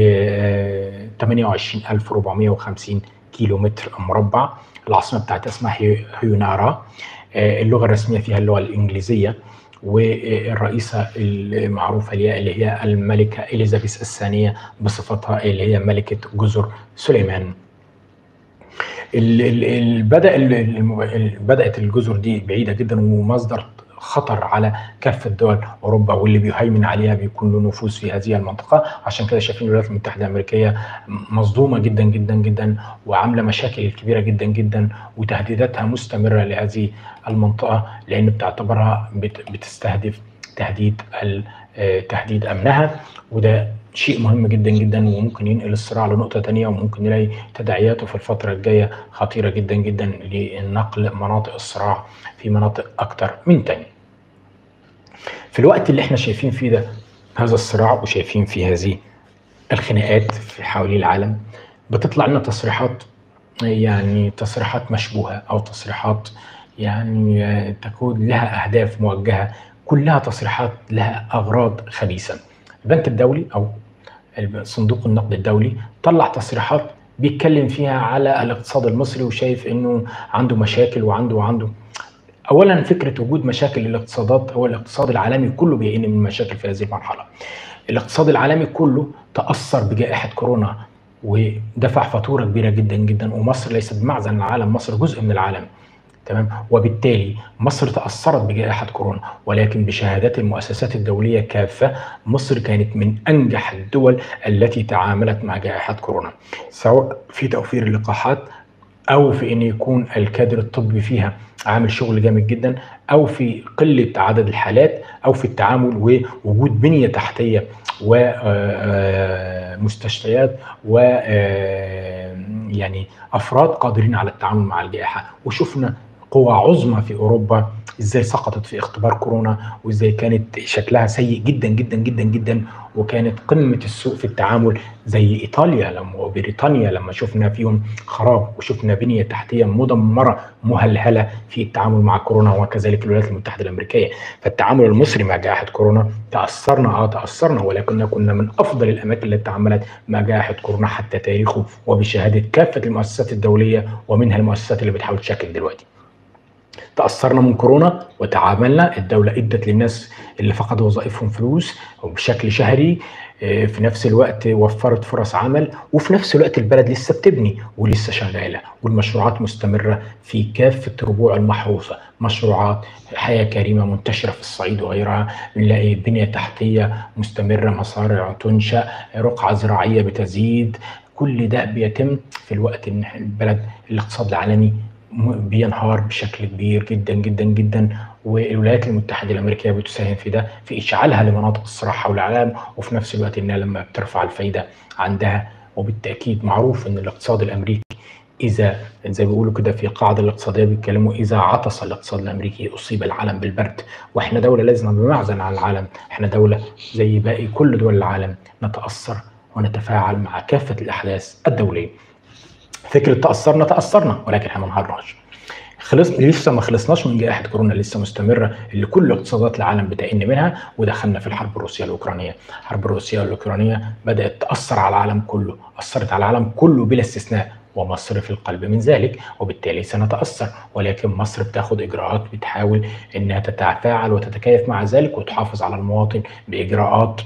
28450 كيلو متر مربع العاصمة بتاعتها اسمها هيونارا اللغة الرسمية فيها اللغة الإنجليزية والرئيسة المعروفة ليها اللي هي الملكة إليزابيث الثانية بصفتها اللي هي ملكة جزر سليمان بدأ بدأت الجزر دي بعيدة جدا ومصدر خطر على كافة دول أوروبا واللي بيهيمن عليها بيكون له نفوذ في هذه المنطقة عشان كده شايفين الولايات المتحدة الأمريكية مصدومة جدا جدا جدا وعاملة مشاكل كبيرة جدا جدا وتهديداتها مستمرة لهذه المنطقة لأن بتعتبرها بتستهدف تهديد تهديد أمنها وده شيء مهم جدا جدا وممكن ينقل الصراع لنقطة تانية وممكن نلاقي تداعياته في الفترة الجاية خطيرة جدا جدا لنقل مناطق الصراع في مناطق أكتر من تانية في الوقت اللي احنا شايفين فيه ده هذا الصراع وشايفين فيه هذه الخناقات في حوالين العالم بتطلع لنا تصريحات يعني تصريحات مشبوهة أو تصريحات يعني تكون لها أهداف موجهة كلها تصريحات لها أغراض خبيثة البنك الدولي أو صندوق النقد الدولي طلع تصريحات بيتكلم فيها على الاقتصاد المصري وشايف انه عنده مشاكل وعنده وعنده اولا فكره وجود مشاكل الاقتصادات هو الاقتصاد العالمي كله بيعاني من مشاكل في هذه المرحله الاقتصاد العالمي كله تاثر بجائحه كورونا ودفع فاتوره كبيره جدا جدا ومصر ليست بمعزل عن العالم مصر جزء من العالم تمام وبالتالي مصر تاثرت بجائحه كورونا ولكن بشهادات المؤسسات الدوليه كافه مصر كانت من انجح الدول التي تعاملت مع جائحه كورونا سواء في توفير اللقاحات او في ان يكون الكادر الطبي فيها عامل شغل جامد جدا او في قله عدد الحالات او في التعامل ووجود بنيه تحتيه ومستشفيات و يعني افراد قادرين على التعامل مع الجائحه وشفنا قوى عظمى في اوروبا ازاي سقطت في اختبار كورونا وازاي كانت شكلها سيء جدا جدا جدا جدا وكانت قمه السوء في التعامل زي ايطاليا لما وبريطانيا لما شفنا فيهم خراب وشفنا بنيه تحتيه مدمره مهلهله في التعامل مع كورونا وكذلك الولايات المتحده الامريكيه فالتعامل المصري مع جائحه كورونا تاثرنا اه تاثرنا ولكننا كنا من افضل الاماكن التي تعاملت مع جائحه كورونا حتى تاريخه وبشهاده كافه المؤسسات الدوليه ومنها المؤسسات اللي بتحاول تشكل دلوقتي تأثرنا من كورونا وتعاملنا الدولة ادت للناس اللي فقدوا وظائفهم فلوس بشكل شهري في نفس الوقت وفرت فرص عمل وفي نفس الوقت البلد لسه بتبني ولسه شغاله والمشروعات مستمره في كافه ربوع المحروسه مشروعات حياه كريمه منتشره في الصعيد وغيرها بنلاقي بنيه تحتيه مستمره مصارع تنشا رقعه زراعيه بتزيد كل ده بيتم في الوقت ان البلد الاقتصاد العالمي بينهار بشكل كبير جدا جدا جدا والولايات المتحده الامريكيه بتساهم في ده في اشعالها لمناطق الصراع حول العالم وفي نفس الوقت انها لما بترفع الفايده عندها وبالتاكيد معروف ان الاقتصاد الامريكي اذا زي ما بيقولوا كده في القاعده الاقتصاديه بيتكلموا اذا عطس الاقتصاد الامريكي اصيب العالم بالبرد واحنا دوله لازم بمعزل عن العالم احنا دوله زي باقي كل دول العالم نتاثر ونتفاعل مع كافه الاحداث الدوليه فكره تاثرنا تاثرنا ولكن احنا ما انهارناش خلص لسه ما خلصناش من جائحه كورونا لسه مستمره اللي كل اقتصادات العالم بتئن منها ودخلنا في الحرب الروسيه الاوكرانيه، الحرب الروسيه الاوكرانيه بدات تاثر على العالم كله، اثرت على العالم كله بلا استثناء ومصر في القلب من ذلك وبالتالي سنتاثر ولكن مصر بتاخد اجراءات بتحاول انها تتفاعل وتتكيف مع ذلك وتحافظ على المواطن باجراءات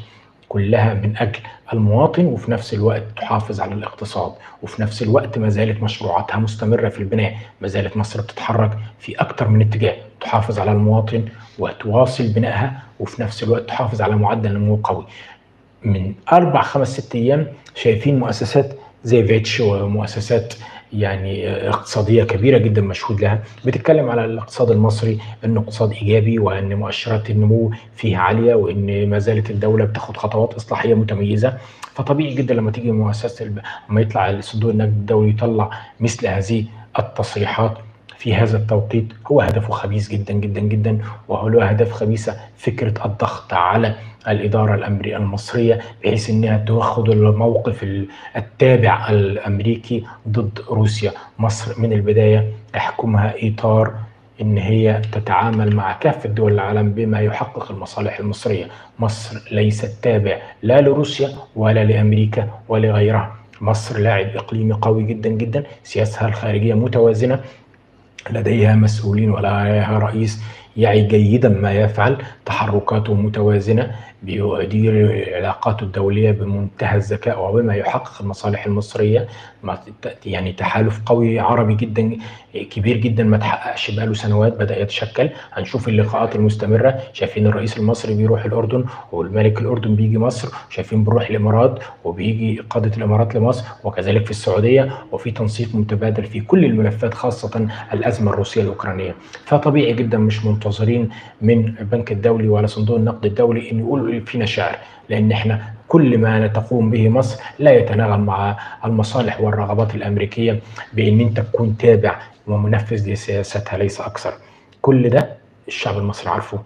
كلها من اجل المواطن وفي نفس الوقت تحافظ على الاقتصاد وفي نفس الوقت ما زالت مشروعاتها مستمره في البناء ما زالت مصر بتتحرك في اكثر من اتجاه تحافظ على المواطن وتواصل بنائها وفي نفس الوقت تحافظ على معدل نمو قوي من اربع خمس ست ايام شايفين مؤسسات زي فيتش ومؤسسات يعني اقتصاديه كبيره جدا مشهود لها بتتكلم على الاقتصاد المصري انه اقتصاد ايجابي وان مؤشرات النمو فيه عاليه وان ما زالت الدوله بتاخد خطوات اصلاحيه متميزه فطبيعي جدا لما تيجي مؤسسه لما يطلع صندوق النقد الدولي يطلع مثل هذه التصريحات في هذا التوقيت هو هدفه خبيث جدا جدا جدا وهو له اهداف خبيثه فكره الضغط على الاداره الامريكيه المصريه بحيث انها تاخذ الموقف التابع الامريكي ضد روسيا مصر من البدايه يحكمها اطار ان هي تتعامل مع كافه دول العالم بما يحقق المصالح المصريه مصر ليست تابع لا لروسيا ولا لامريكا ولا غيرها مصر لاعب اقليمي قوي جدا جدا سياستها الخارجيه متوازنه لديها مسؤولين ولديها رئيس يعي جيدا ما يفعل تحركاته متوازنه بيدير علاقاته الدوليه بمنتهى الذكاء وبما يحقق المصالح المصريه يعني تحالف قوي عربي جدا كبير جدا ما تحققش بقاله سنوات بدا يتشكل هنشوف اللقاءات المستمره شايفين الرئيس المصري بيروح الاردن والملك الاردن بيجي مصر شايفين بنروح الامارات وبيجي قاده الامارات لمصر وكذلك في السعوديه وفي تنسيق متبادل في كل الملفات خاصه الازمه الروسيه الاوكرانيه فطبيعي جدا مش منتظرين من البنك الدولي ولا صندوق النقد الدولي ان يقولوا فينا شعر لان احنا كل ما تقوم به مصر لا يتناغم مع المصالح والرغبات الامريكيه بان انت تكون تابع ومنفذ لسياستها ليس اكثر. كل ده الشعب المصري عارفه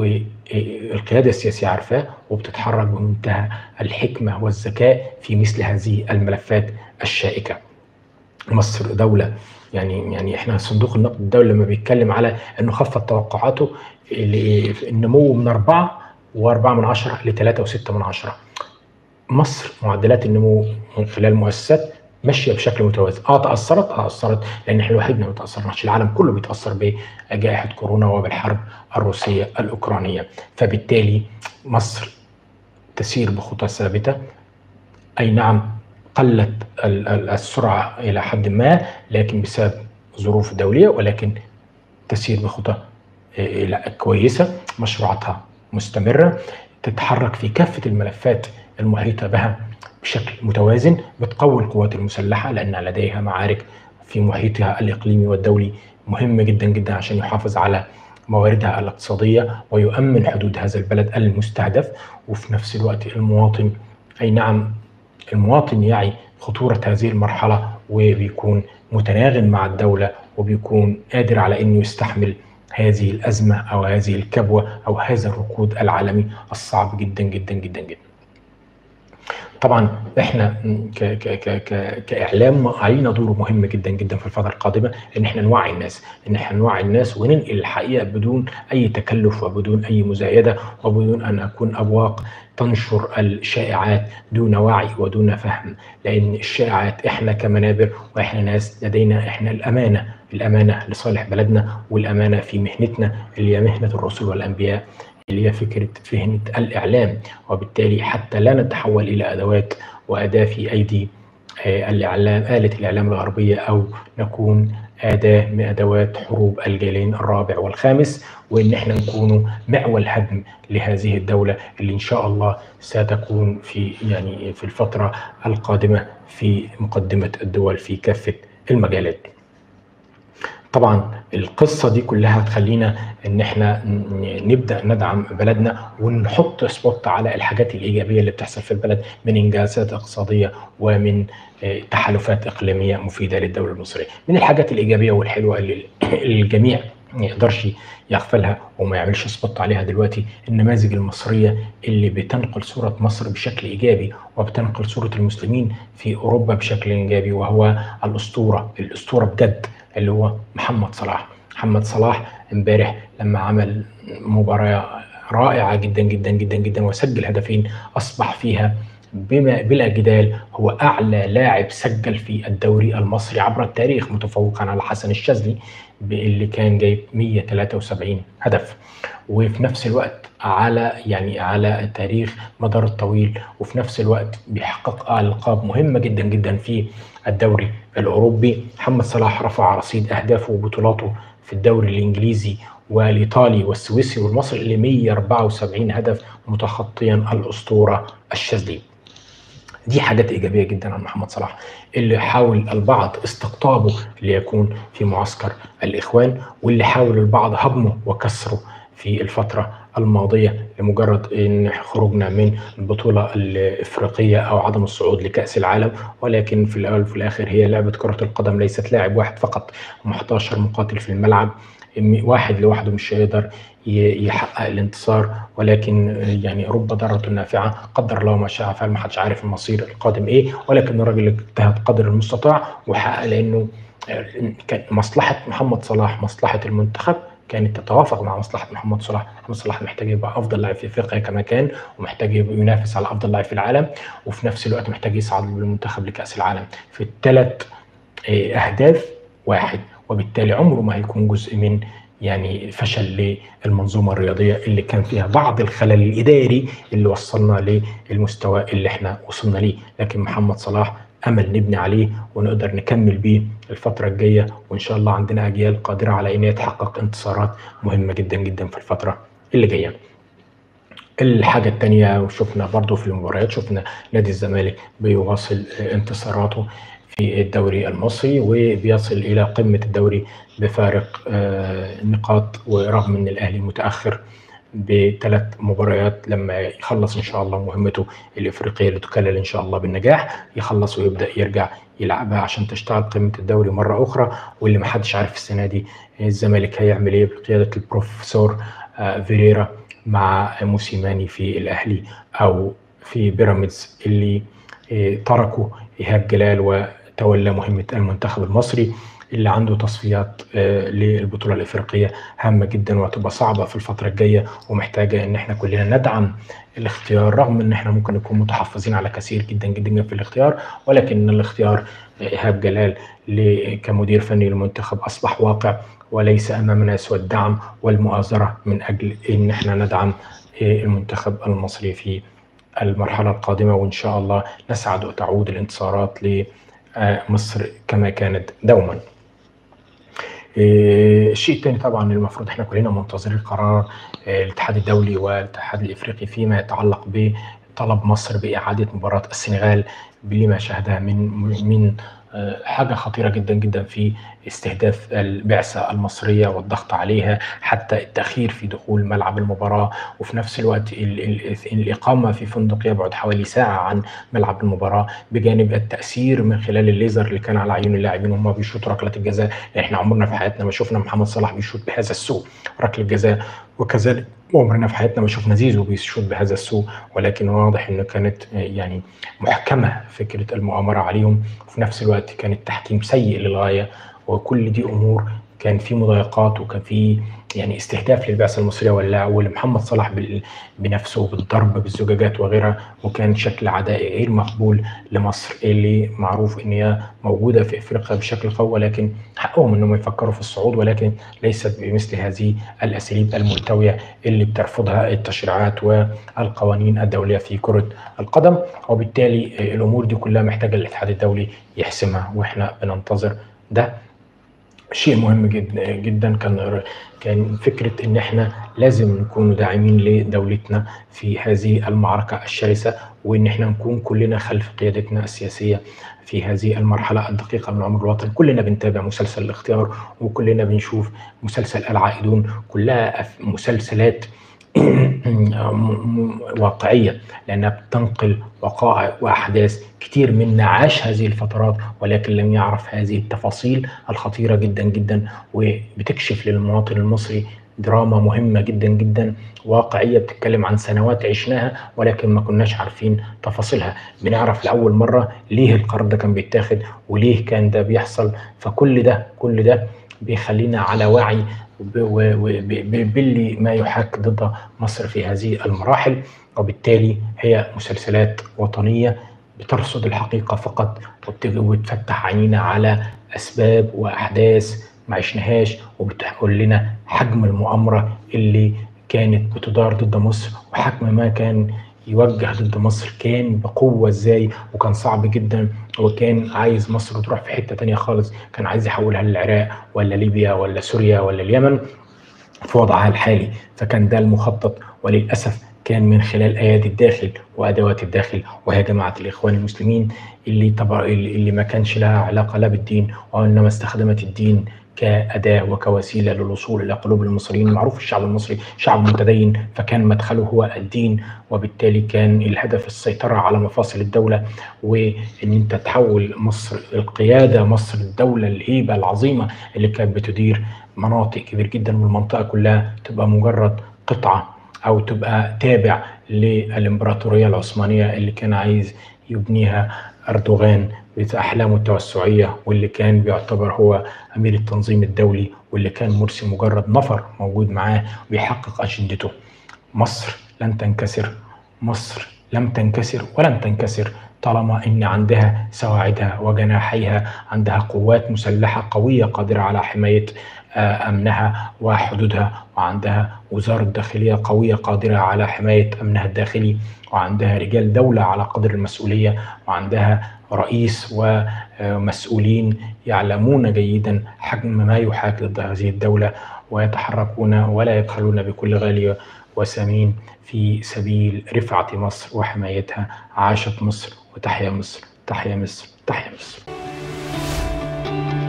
والقياده السياسيه عارفاه وبتتحرك بمنتهى الحكمه والذكاء في مثل هذه الملفات الشائكه. مصر دوله يعني يعني احنا صندوق النقد الدولي لما بيتكلم على انه خفض توقعاته النمو من اربعه واربعه من عشره لثلاثه وسته من عشره. مصر معدلات النمو من خلال مؤسسات ماشيه بشكل متوازن اه تاثرت اه تاثرت لان احنا الوحيد ما تاثرناش العالم كله بيتاثر بجائحه كورونا وبالحرب الروسيه الاوكرانيه فبالتالي مصر تسير بخطى ثابته اي نعم قلت السرعه الى حد ما لكن بسبب ظروف دوليه ولكن تسير بخطى كويسه مشروعاتها مستمره تتحرك في كافه الملفات المحيطه بها بشكل متوازن بتقوي القوات المسلحه لان لديها معارك في محيطها الاقليمي والدولي مهمه جدا جدا عشان يحافظ على مواردها الاقتصاديه ويؤمن حدود هذا البلد المستهدف وفي نفس الوقت المواطن اي نعم المواطن يعي خطوره هذه المرحله وبيكون متناغم مع الدوله وبيكون قادر على انه يستحمل هذه الازمه او هذه الكبوه او هذا الركود العالمي الصعب جدا جدا جدا جدا. طبعا احنا ك ك ك ك كاعلام علينا دور مهم جدا جدا في الفتره القادمه ان احنا نوعي الناس ان احنا نوعي الناس وننقل الحقيقه بدون اي تكلف وبدون اي مزايده وبدون ان اكون ابواق تنشر الشائعات دون وعي ودون فهم لان الشائعات احنا كمنابر واحنا ناس لدينا احنا الامانه الامانه لصالح بلدنا والامانه في مهنتنا اللي هي مهنه الرسل والانبياء اللي هي فكرة فهمة الإعلام وبالتالي حتى لا نتحول إلى أدوات وأداة في أيدي الإعلام آلة الإعلام الغربية أو نكون أداة من أدوات حروب الجيلين الرابع والخامس وإن إحنا نكون معول هدم لهذه الدولة اللي إن شاء الله ستكون في يعني في الفترة القادمة في مقدمة الدول في كافة المجالات. طبعا القصه دي كلها تخلينا ان احنا نبدا ندعم بلدنا ونحط سبوت على الحاجات الايجابيه اللي بتحصل في البلد من انجازات اقتصاديه ومن تحالفات اقليميه مفيده للدوله المصريه. من الحاجات الايجابيه والحلوه اللي الجميع ما يقدرش يغفلها وما يعملش سبوت عليها دلوقتي النماذج المصريه اللي بتنقل صوره مصر بشكل ايجابي وبتنقل صوره المسلمين في اوروبا بشكل ايجابي وهو الاسطوره الاسطوره بجد اللي هو محمد صلاح محمد صلاح امبارح لما عمل مباراة رائعة جدا جدا جدا جدا وسجل هدفين أصبح فيها بما بلا جدال هو اعلى لاعب سجل في الدوري المصري عبر التاريخ متفوقا على حسن الشاذلي اللي كان جايب 173 هدف وفي نفس الوقت على يعني على تاريخ مدار الطويل وفي نفس الوقت بيحقق القاب مهمه جدا جدا في الدوري الاوروبي محمد صلاح رفع رصيد اهدافه وبطولاته في الدوري الانجليزي والايطالي والسويسري والمصري ل 174 هدف متخطيا الاسطوره الشاذلي دي حاجات ايجابيه جدا عن محمد صلاح اللي حاول البعض استقطابه ليكون في معسكر الاخوان واللي حاول البعض هضمه وكسره في الفتره الماضيه لمجرد ان خروجنا من البطوله الافريقيه او عدم الصعود لكاس العالم ولكن في الاول وفي الاخر هي لعبه كره القدم ليست لاعب واحد فقط هم 11 مقاتل في الملعب واحد لوحده مش هيقدر يحقق الانتصار ولكن يعني رب ضارة نافعة قدر الله ما شاء فعل ما حدش عارف المصير القادم ايه ولكن الراجل اجتهد قدر المستطاع وحقق لانه كان مصلحة محمد صلاح مصلحة المنتخب كانت تتوافق مع مصلحه محمد صلاح، محمد صلاح محتاج يبقى افضل لاعب في افريقيا كما كان ومحتاج يبقى ينافس على افضل لاعب في العالم وفي نفس الوقت محتاج يصعد بالمنتخب لكاس العالم في الثلاث اهداف واحد وبالتالي عمره ما هيكون جزء من يعني فشل للمنظومه الرياضيه اللي كان فيها بعض الخلل الاداري اللي وصلنا للمستوى اللي احنا وصلنا ليه، لكن محمد صلاح امل نبني عليه ونقدر نكمل بيه الفتره الجايه وان شاء الله عندنا اجيال قادره على ان تحقق انتصارات مهمه جدا جدا في الفتره اللي جايه. الحاجة الثانية وشفنا برضو في المباريات شفنا نادي الزمالك بيواصل انتصاراته في الدوري المصري وبيصل إلى قمة الدوري بفارق نقاط ورغم أن الأهلي متأخر بثلاث مباريات لما يخلص ان شاء الله مهمته الافريقيه اللي تكلل ان شاء الله بالنجاح يخلص ويبدا يرجع يلعبها عشان تشتغل قمه الدوري مره اخرى واللي ما حدش عارف السنه دي الزمالك هيعمل ايه بقياده البروفيسور فيريرا مع موسيماني في الاهلي او في بيراميدز اللي تركوا ايهاب جلال وتولى مهمه المنتخب المصري اللي عنده تصفيات للبطوله الافريقيه هامه جدا وهتبقى صعبه في الفتره الجايه ومحتاجه ان احنا كلنا ندعم الاختيار رغم ان احنا ممكن نكون متحفظين على كثير جدا جدا في الاختيار ولكن الاختيار ايهاب جلال كمدير فني للمنتخب اصبح واقع وليس امامنا سوى الدعم والمؤازره من اجل ان احنا ندعم المنتخب المصري في المرحله القادمه وان شاء الله نسعد وتعود الانتصارات لمصر كما كانت دوما. الشيء الثاني طبعا المفروض احنا كلنا منتظرين قرار الاتحاد الدولي والاتحاد الافريقي فيما يتعلق بطلب مصر باعاده مباراه السنغال بما شاهدها من من حاجة خطيرة جدا جدا في استهداف البعثة المصرية والضغط عليها حتى التأخير في دخول ملعب المباراة وفي نفس الوقت ال ال الإقامة في فندق يبعد حوالي ساعة عن ملعب المباراة بجانب التأثير من خلال الليزر اللي كان على عيون اللاعبين وهم بيشوطوا ركلة الجزاء احنا عمرنا في حياتنا ما شفنا محمد صلاح بيشوط بهذا السوء ركلة الجزاء وكذلك عمرنا في حياتنا ما شفنا زيزو بيشوط بهذا السوء ولكن واضح انه كانت يعني محكمه فكره المؤامره عليهم وفي نفس الوقت كان التحكيم سيء للغايه وكل دي امور كان في مضايقات وكان في يعني استهداف للبعثه المصريه ولا ولمحمد صلاح بنفسه بالضرب بالزجاجات وغيرها وكان شكل عدائي غير مقبول لمصر اللي معروف ان هي موجوده في افريقيا بشكل قوي ولكن حقهم انهم يفكروا في الصعود ولكن ليست بمثل هذه الاساليب الملتويه اللي بترفضها التشريعات والقوانين الدوليه في كره القدم وبالتالي الامور دي كلها محتاجه الاتحاد الدولي يحسمها واحنا بننتظر ده شيء مهم جدا جدا كان كان فكره ان احنا لازم نكون داعمين لدولتنا في هذه المعركه الشرسه وان احنا نكون كلنا خلف قيادتنا السياسيه في هذه المرحله الدقيقه من عمر الوطن كلنا بنتابع مسلسل الاختيار وكلنا بنشوف مسلسل العائدون كلها مسلسلات واقعيه لانها بتنقل وقائع واحداث كتير منا عاش هذه الفترات ولكن لم يعرف هذه التفاصيل الخطيره جدا جدا وبتكشف للمواطن المصري دراما مهمه جدا جدا واقعيه بتتكلم عن سنوات عشناها ولكن ما كناش عارفين تفاصيلها بنعرف لاول مره ليه القرار ده كان بيتاخد وليه كان ده بيحصل فكل ده كل ده بيخلينا على وعي باللي ما يحاك ضد مصر في هذه المراحل وبالتالي هي مسلسلات وطنيه بترصد الحقيقه فقط وبتفتح عينينا على اسباب واحداث ما عشناهاش وبتقول لنا حجم المؤامره اللي كانت بتدار ضد مصر وحجم ما كان يوجه ضد مصر كان بقوة ازاي وكان صعب جدا وكان عايز مصر تروح في حتة تانية خالص كان عايز يحولها للعراق ولا ليبيا ولا سوريا ولا اليمن في وضعها الحالي فكان ده المخطط وللأسف كان من خلال ايادي الداخل وادوات الداخل وهي جماعه الاخوان المسلمين اللي طبعا اللي ما كانش لها علاقه لا بالدين وانما استخدمت الدين كأداة وكوسيلة للوصول إلى قلوب المصريين معروف الشعب المصري شعب متدين فكان مدخله هو الدين وبالتالي كان الهدف السيطرة على مفاصل الدولة وإن أنت تحول مصر القيادة مصر الدولة الهيبة العظيمة اللي كانت بتدير مناطق كبير جدا من المنطقة كلها تبقى مجرد قطعة أو تبقى تابع للإمبراطورية العثمانية اللي كان عايز يبنيها أردوغان بأحلامه التوسعية واللي كان بيعتبر هو أمير التنظيم الدولي واللي كان مرسي مجرد نفر موجود معاه بيحقق أجندته مصر لن تنكسر مصر لم تنكسر ولن تنكسر طالما ان عندها سواعدها وجناحيها عندها قوات مسلحه قويه قادره على حمايه امنها وحدودها وعندها وزاره داخليه قويه قادره على حمايه امنها الداخلي وعندها رجال دوله على قدر المسؤوليه وعندها رئيس ومسؤولين يعلمون جيدا حجم ما يحاك ضد هذه الدوله ويتحركون ولا يبخلون بكل غالي وثمين في سبيل رفعه مصر وحمايتها عاشت مصر وتحيا مصر تحيا مصر تحيا مصر